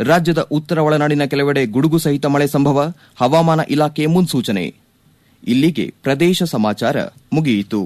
ರಾಜ್ಯದ ಉತ್ತರ ಒಳನಾಡಿನ ಕೆಲವೆಡೆ ಗುಡುಗು ಸಹಿತ ಮಳೆ ಸಂಭವ ಹವಾಮಾನ ಇಲಾಖೆ ಮುನ್ಸೂಚನೆ ಇಲ್ಲಿಗೆ ಪ್ರದೇಶ ಸಮಾಚಾರ ಮುಗಿಯಿತು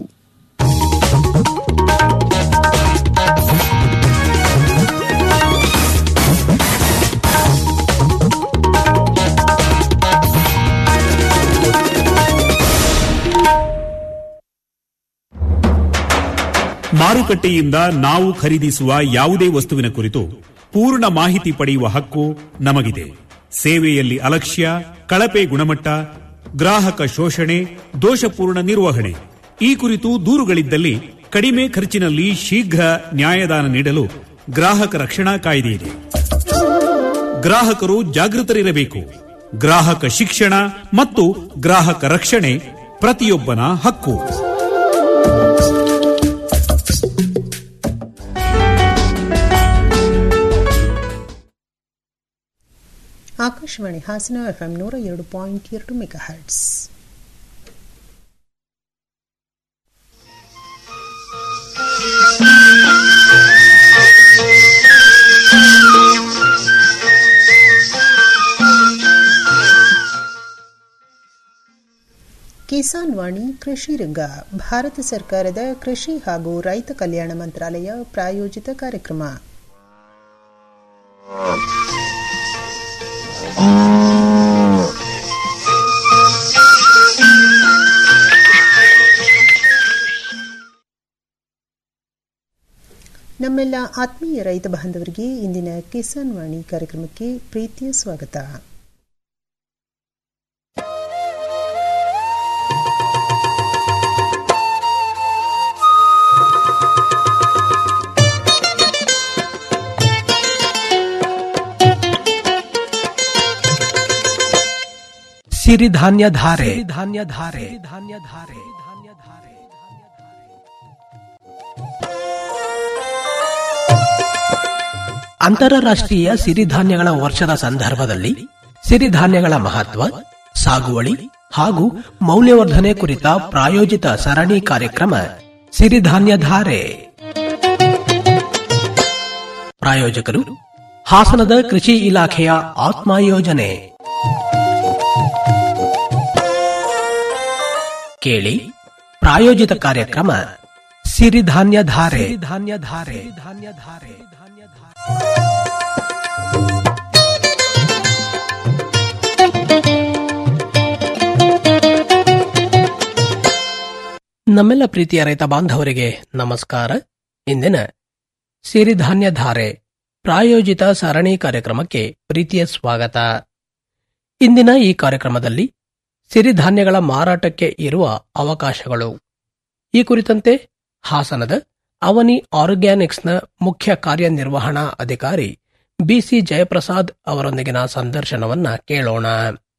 ಮಾರುಕಟ್ಟೆಯಿಂದ ನಾವು ಖರೀದಿಸುವ ಯಾವುದೇ ವಸ್ತುವಿನ ಕುರಿತು ಪೂರ್ಣ ಮಾಹಿತಿ ಪಡೆಯುವ ಹಕ್ಕು ನಮಗಿದೆ ಸೇವೆಯಲ್ಲಿ ಅಲಕ್ಷ್ಯ ಕಳಪೆ ಗುಣಮಟ್ಟ ಗ್ರಾಹಕ ಶೋಷಣೆ ದೋಷಪೂರ್ಣ ನಿರ್ವಹಣೆ ಈ ಕುರಿತು ದೂರುಗಳಿದ್ದಲ್ಲಿ ಕಡಿಮೆ ಖರ್ಚಿನಲ್ಲಿ ಶೀಘ್ರ ನ್ಯಾಯದಾನ ನೀಡಲು ಗ್ರಾಹಕ ರಕ್ಷಣಾ ಕಾಯ್ದೆ ಇದೆ ಗ್ರಾಹಕರು ಜಾಗೃತರಿರಬೇಕು ಗ್ರಾಹಕ ಶಿಕ್ಷಣ ಮತ್ತು ಗ್ರಾಹಕ ರಕ್ಷಣೆ ಪ್ರತಿಯೊಬ್ಬನ ಹಕ್ಕು ಆಕಾಶವಾಣಿ ಹಾಸನ ಎಫ್ಎಂ ನೂರ ಎರಡು ಪಾಯಿಂಟ್ ಎರಡು ಮೆಗಾ ಹರ್ಟ್ಸ್ ಕಿಸಾನ್ ವಾಣಿ ಕೃಷಿ ರಂಗ ಭಾರತ ಸರ್ಕಾರದ ಕೃಷಿ ಹಾಗೂ ರೈತ ಕಲ್ಯಾಣ ಮಂತ್ರಾಲಯ ಪ್ರಾಯೋಜಿತ ಕಾರ್ಯಕ್ರಮ ನಮ್ಮೆಲ್ಲ ಆತ್ಮೀಯ ರೈತ ಬಾಂಧವರಿಗೆ ಇಂದಿನ ಕಿಸಾನ್ ವಾಣಿ ಕಾರ್ಯಕ್ರಮಕ್ಕೆ ಪ್ರೀತಿಯ ಸ್ವಾಗತ ಸಿರಿಧಾನ್ಯ ಧಾರೆ ಧಾನ್ಯ ಧಾರೆ ಧಾನ್ಯ ಧಾರೆ ಧಾನ್ಯ ಧಾರೆ ಅಂತಾರಾಷ್ಟ್ರೀಯ ಸಿರಿಧಾನ್ಯಗಳ ವರ್ಷದ ಸಂದರ್ಭದಲ್ಲಿ ಸಿರಿಧಾನ್ಯಗಳ ಮಹತ್ವ ಸಾಗುವಳಿ ಹಾಗೂ ಮೌಲ್ಯವರ್ಧನೆ ಕುರಿತ ಪ್ರಾಯೋಜಿತ ಸರಣಿ ಕಾರ್ಯಕ್ರಮ ಸಿರಿಧಾನ್ಯ ಧಾರೆ ಪ್ರಾಯೋಜಕರು ಹಾಸನದ ಕೃಷಿ ಇಲಾಖೆಯ ಆತ್ಮ ಯೋಜನೆ ಕೇಳಿ ಪ್ರಾಯೋಜಿತ ಕಾರ್ಯಕ್ರಮ ಸಿರಿಧಾನ್ಯ ಧಾರೆ ಧಾನ್ಯ ಧಾರೆ ಧಾನ್ಯ ಧಾರೆ ಧಾನ್ಯ ಧಾರೆ ನಮ್ಮೆಲ್ಲ ಪ್ರೀತಿಯ ರೈತ ಬಾಂಧವರಿಗೆ ನಮಸ್ಕಾರ ಇಂದಿನ ಸಿರಿಧಾನ್ಯ ಧಾರೆ ಪ್ರಾಯೋಜಿತ ಸರಣಿ ಕಾರ್ಯಕ್ರಮಕ್ಕೆ ಪ್ರೀತಿಯ ಸ್ವಾಗತ ಇಂದಿನ ಈ ಕಾರ್ಯಕ್ರಮದಲ್ಲಿ ಸಿರಿಧಾನ್ಯಗಳ ಮಾರಾಟಕ್ಕೆ ಇರುವ ಅವಕಾಶಗಳು ಈ ಕುರಿತಂತೆ ಹಾಸನದ ಅವನಿ ಆರ್ಗ್ಯಾನಿಕ್ಸ್ನ ಮುಖ್ಯ ಕಾರ್ಯನಿರ್ವಹಣಾ ಅಧಿಕಾರಿ ಬಿಸಿ ಜಯಪ್ರಸಾದ್ ಅವರೊಂದಿಗಿನ ಸಂದರ್ಶನವನ್ನ ಕೇಳೋಣ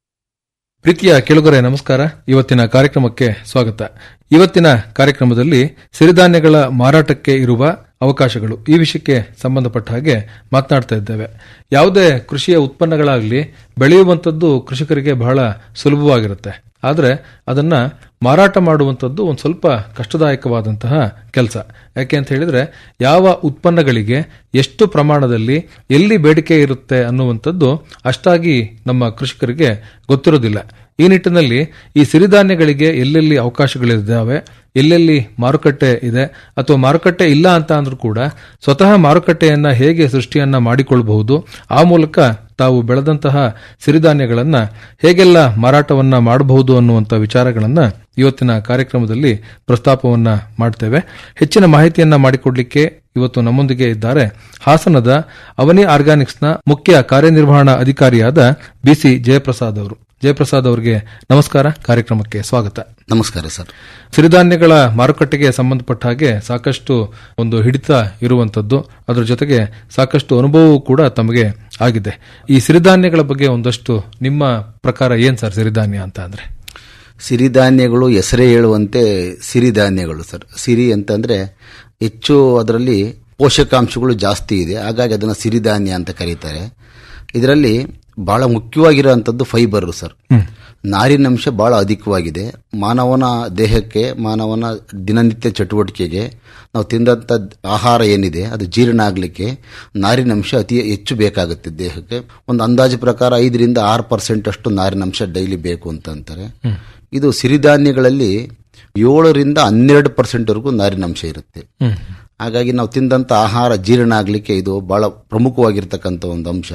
ಪ್ರೀತಿಯ ಕೆಳಗರೆ ನಮಸ್ಕಾರ ಇವತ್ತಿನ ಕಾರ್ಯಕ್ರಮಕ್ಕೆ ಸ್ವಾಗತ ಇವತ್ತಿನ ಕಾರ್ಯಕ್ರಮದಲ್ಲಿ ಸಿರಿಧಾನ್ಯಗಳ ಮಾರಾಟಕ್ಕೆ ಇರುವ ಅವಕಾಶಗಳು ಈ ವಿಷಯಕ್ಕೆ ಸಂಬಂಧಪಟ್ಟ ಹಾಗೆ ಮಾತನಾಡ್ತಾ ಇದ್ದೇವೆ ಯಾವುದೇ ಕೃಷಿಯ ಉತ್ಪನ್ನಗಳಾಗಲಿ ಬೆಳೆಯುವಂಥದ್ದು ಕೃಷಿಕರಿಗೆ ಬಹಳ ಸುಲಭವಾಗಿರುತ್ತೆ ಆದರೆ ಅದನ್ನ ಮಾರಾಟ ಮಾಡುವಂಥದ್ದು ಒಂದು ಸ್ವಲ್ಪ ಕಷ್ಟದಾಯಕವಾದಂತಹ ಕೆಲಸ ಯಾಕೆ ಅಂತ ಹೇಳಿದ್ರೆ ಯಾವ ಉತ್ಪನ್ನಗಳಿಗೆ ಎಷ್ಟು ಪ್ರಮಾಣದಲ್ಲಿ ಎಲ್ಲಿ ಬೇಡಿಕೆ ಇರುತ್ತೆ ಅನ್ನುವಂಥದ್ದು ಅಷ್ಟಾಗಿ ನಮ್ಮ ಕೃಷಿಕರಿಗೆ ಗೊತ್ತಿರೋದಿಲ್ಲ ಈ ನಿಟ್ಟಿನಲ್ಲಿ ಈ ಸಿರಿಧಾನ್ಯಗಳಿಗೆ ಎಲ್ಲೆಲ್ಲಿ ಅವಕಾಶಗಳಿದ್ದಾವೆ ಎಲ್ಲೆಲ್ಲಿ ಮಾರುಕಟ್ಟೆ ಇದೆ ಅಥವಾ ಮಾರುಕಟ್ಟೆ ಇಲ್ಲ ಅಂತ ಅಂದ್ರೂ ಕೂಡ ಸ್ವತಃ ಮಾರುಕಟ್ಟೆಯನ್ನ ಹೇಗೆ ಸೃಷ್ಟಿಯನ್ನ ಮಾಡಿಕೊಳ್ಳಬಹುದು ಆ ಮೂಲಕ ತಾವು ಬೆಳೆದಂತಹ ಸಿರಿಧಾನ್ಯಗಳನ್ನ ಹೇಗೆಲ್ಲ ಮಾರಾಟವನ್ನ ಮಾಡಬಹುದು ಅನ್ನುವಂಥ ವಿಚಾರಗಳನ್ನ ಇವತ್ತಿನ ಕಾರ್ಯಕ್ರಮದಲ್ಲಿ ಪ್ರಸ್ತಾಪವನ್ನ ಮಾಡ್ತೇವೆ ಹೆಚ್ಚಿನ ಮಾಹಿತಿಯನ್ನ ಮಾಡಿಕೊಡ್ಲಿಕ್ಕೆ ಇವತ್ತು ನಮ್ಮೊಂದಿಗೆ ಇದ್ದಾರೆ ಹಾಸನದ ಅವನಿ ಆರ್ಗಾನಿಕ್ಸ್ನ ಮುಖ್ಯ ಕಾರ್ಯನಿರ್ವಹಣಾ ಅಧಿಕಾರಿಯಾದ ಬಿಸಿ ಜಯಪ್ರಸಾದ್ ಅವರು ಜಯಪ್ರಸಾದ್ ಅವರಿಗೆ ನಮಸ್ಕಾರ ಕಾರ್ಯಕ್ರಮಕ್ಕೆ ಸ್ವಾಗತ ನಮಸ್ಕಾರ ಸರ್ ಸಿರಿಧಾನ್ಯಗಳ ಮಾರುಕಟ್ಟೆಗೆ ಸಂಬಂಧಪಟ್ಟ ಹಾಗೆ ಸಾಕಷ್ಟು ಒಂದು ಹಿಡಿತ ಇರುವಂತದ್ದು ಅದರ ಜೊತೆಗೆ ಸಾಕಷ್ಟು ಅನುಭವವೂ ಕೂಡ ತಮಗೆ ಆಗಿದೆ ಈ ಸಿರಿಧಾನ್ಯಗಳ ಬಗ್ಗೆ ಒಂದಷ್ಟು ನಿಮ್ಮ ಪ್ರಕಾರ ಏನ್ ಸರ್ ಸಿರಿಧಾನ್ಯ ಅಂತ ಅಂದ್ರೆ ಸಿರಿಧಾನ್ಯಗಳು ಹೆಸರೇ ಹೇಳುವಂತೆ ಸಿರಿಧಾನ್ಯಗಳು ಸರ್ ಸಿರಿ ಅಂತಂದ್ರೆ ಹೆಚ್ಚು ಅದರಲ್ಲಿ ಪೋಷಕಾಂಶಗಳು ಜಾಸ್ತಿ ಇದೆ ಹಾಗಾಗಿ ಅದನ್ನು ಸಿರಿಧಾನ್ಯ ಅಂತ ಕರೀತಾರೆ ಇದರಲ್ಲಿ ಬಹಳ ಮುಖ್ಯವಾಗಿರುವಂತದ್ದು ಫೈಬರ್ ಸರ್ ನಾರಿನಂಶ ಬಹಳ ಅಧಿಕವಾಗಿದೆ ಮಾನವನ ದೇಹಕ್ಕೆ ಮಾನವನ ದಿನನಿತ್ಯ ಚಟುವಟಿಕೆಗೆ ನಾವು ತಿಂದಂಥ ಆಹಾರ ಏನಿದೆ ಅದು ಜೀರ್ಣ ಆಗಲಿಕ್ಕೆ ನಾರಿನಂಶ ಅತಿ ಹೆಚ್ಚು ಬೇಕಾಗುತ್ತೆ ದೇಹಕ್ಕೆ ಒಂದು ಅಂದಾಜು ಪ್ರಕಾರ ಐದರಿಂದ ಆರು ಪರ್ಸೆಂಟ್ ಅಷ್ಟು ನಾರಿನಂಶ ಡೈಲಿ ಬೇಕು ಅಂತ ಅಂತಾರೆ ಇದು ಸಿರಿಧಾನ್ಯಗಳಲ್ಲಿ ಏಳರಿಂದ ಹನ್ನೆರಡು ಪರ್ಸೆಂಟ್ವರೆಗೂ ನಾರಿನಂಶ ಇರುತ್ತೆ ಹಾಗಾಗಿ ನಾವು ತಿಂದಂಥ ಆಹಾರ ಜೀರ್ಣ ಆಗಲಿಕ್ಕೆ ಇದು ಬಹಳ ಪ್ರಮುಖವಾಗಿರ್ತಕ್ಕಂಥ ಒಂದು ಅಂಶ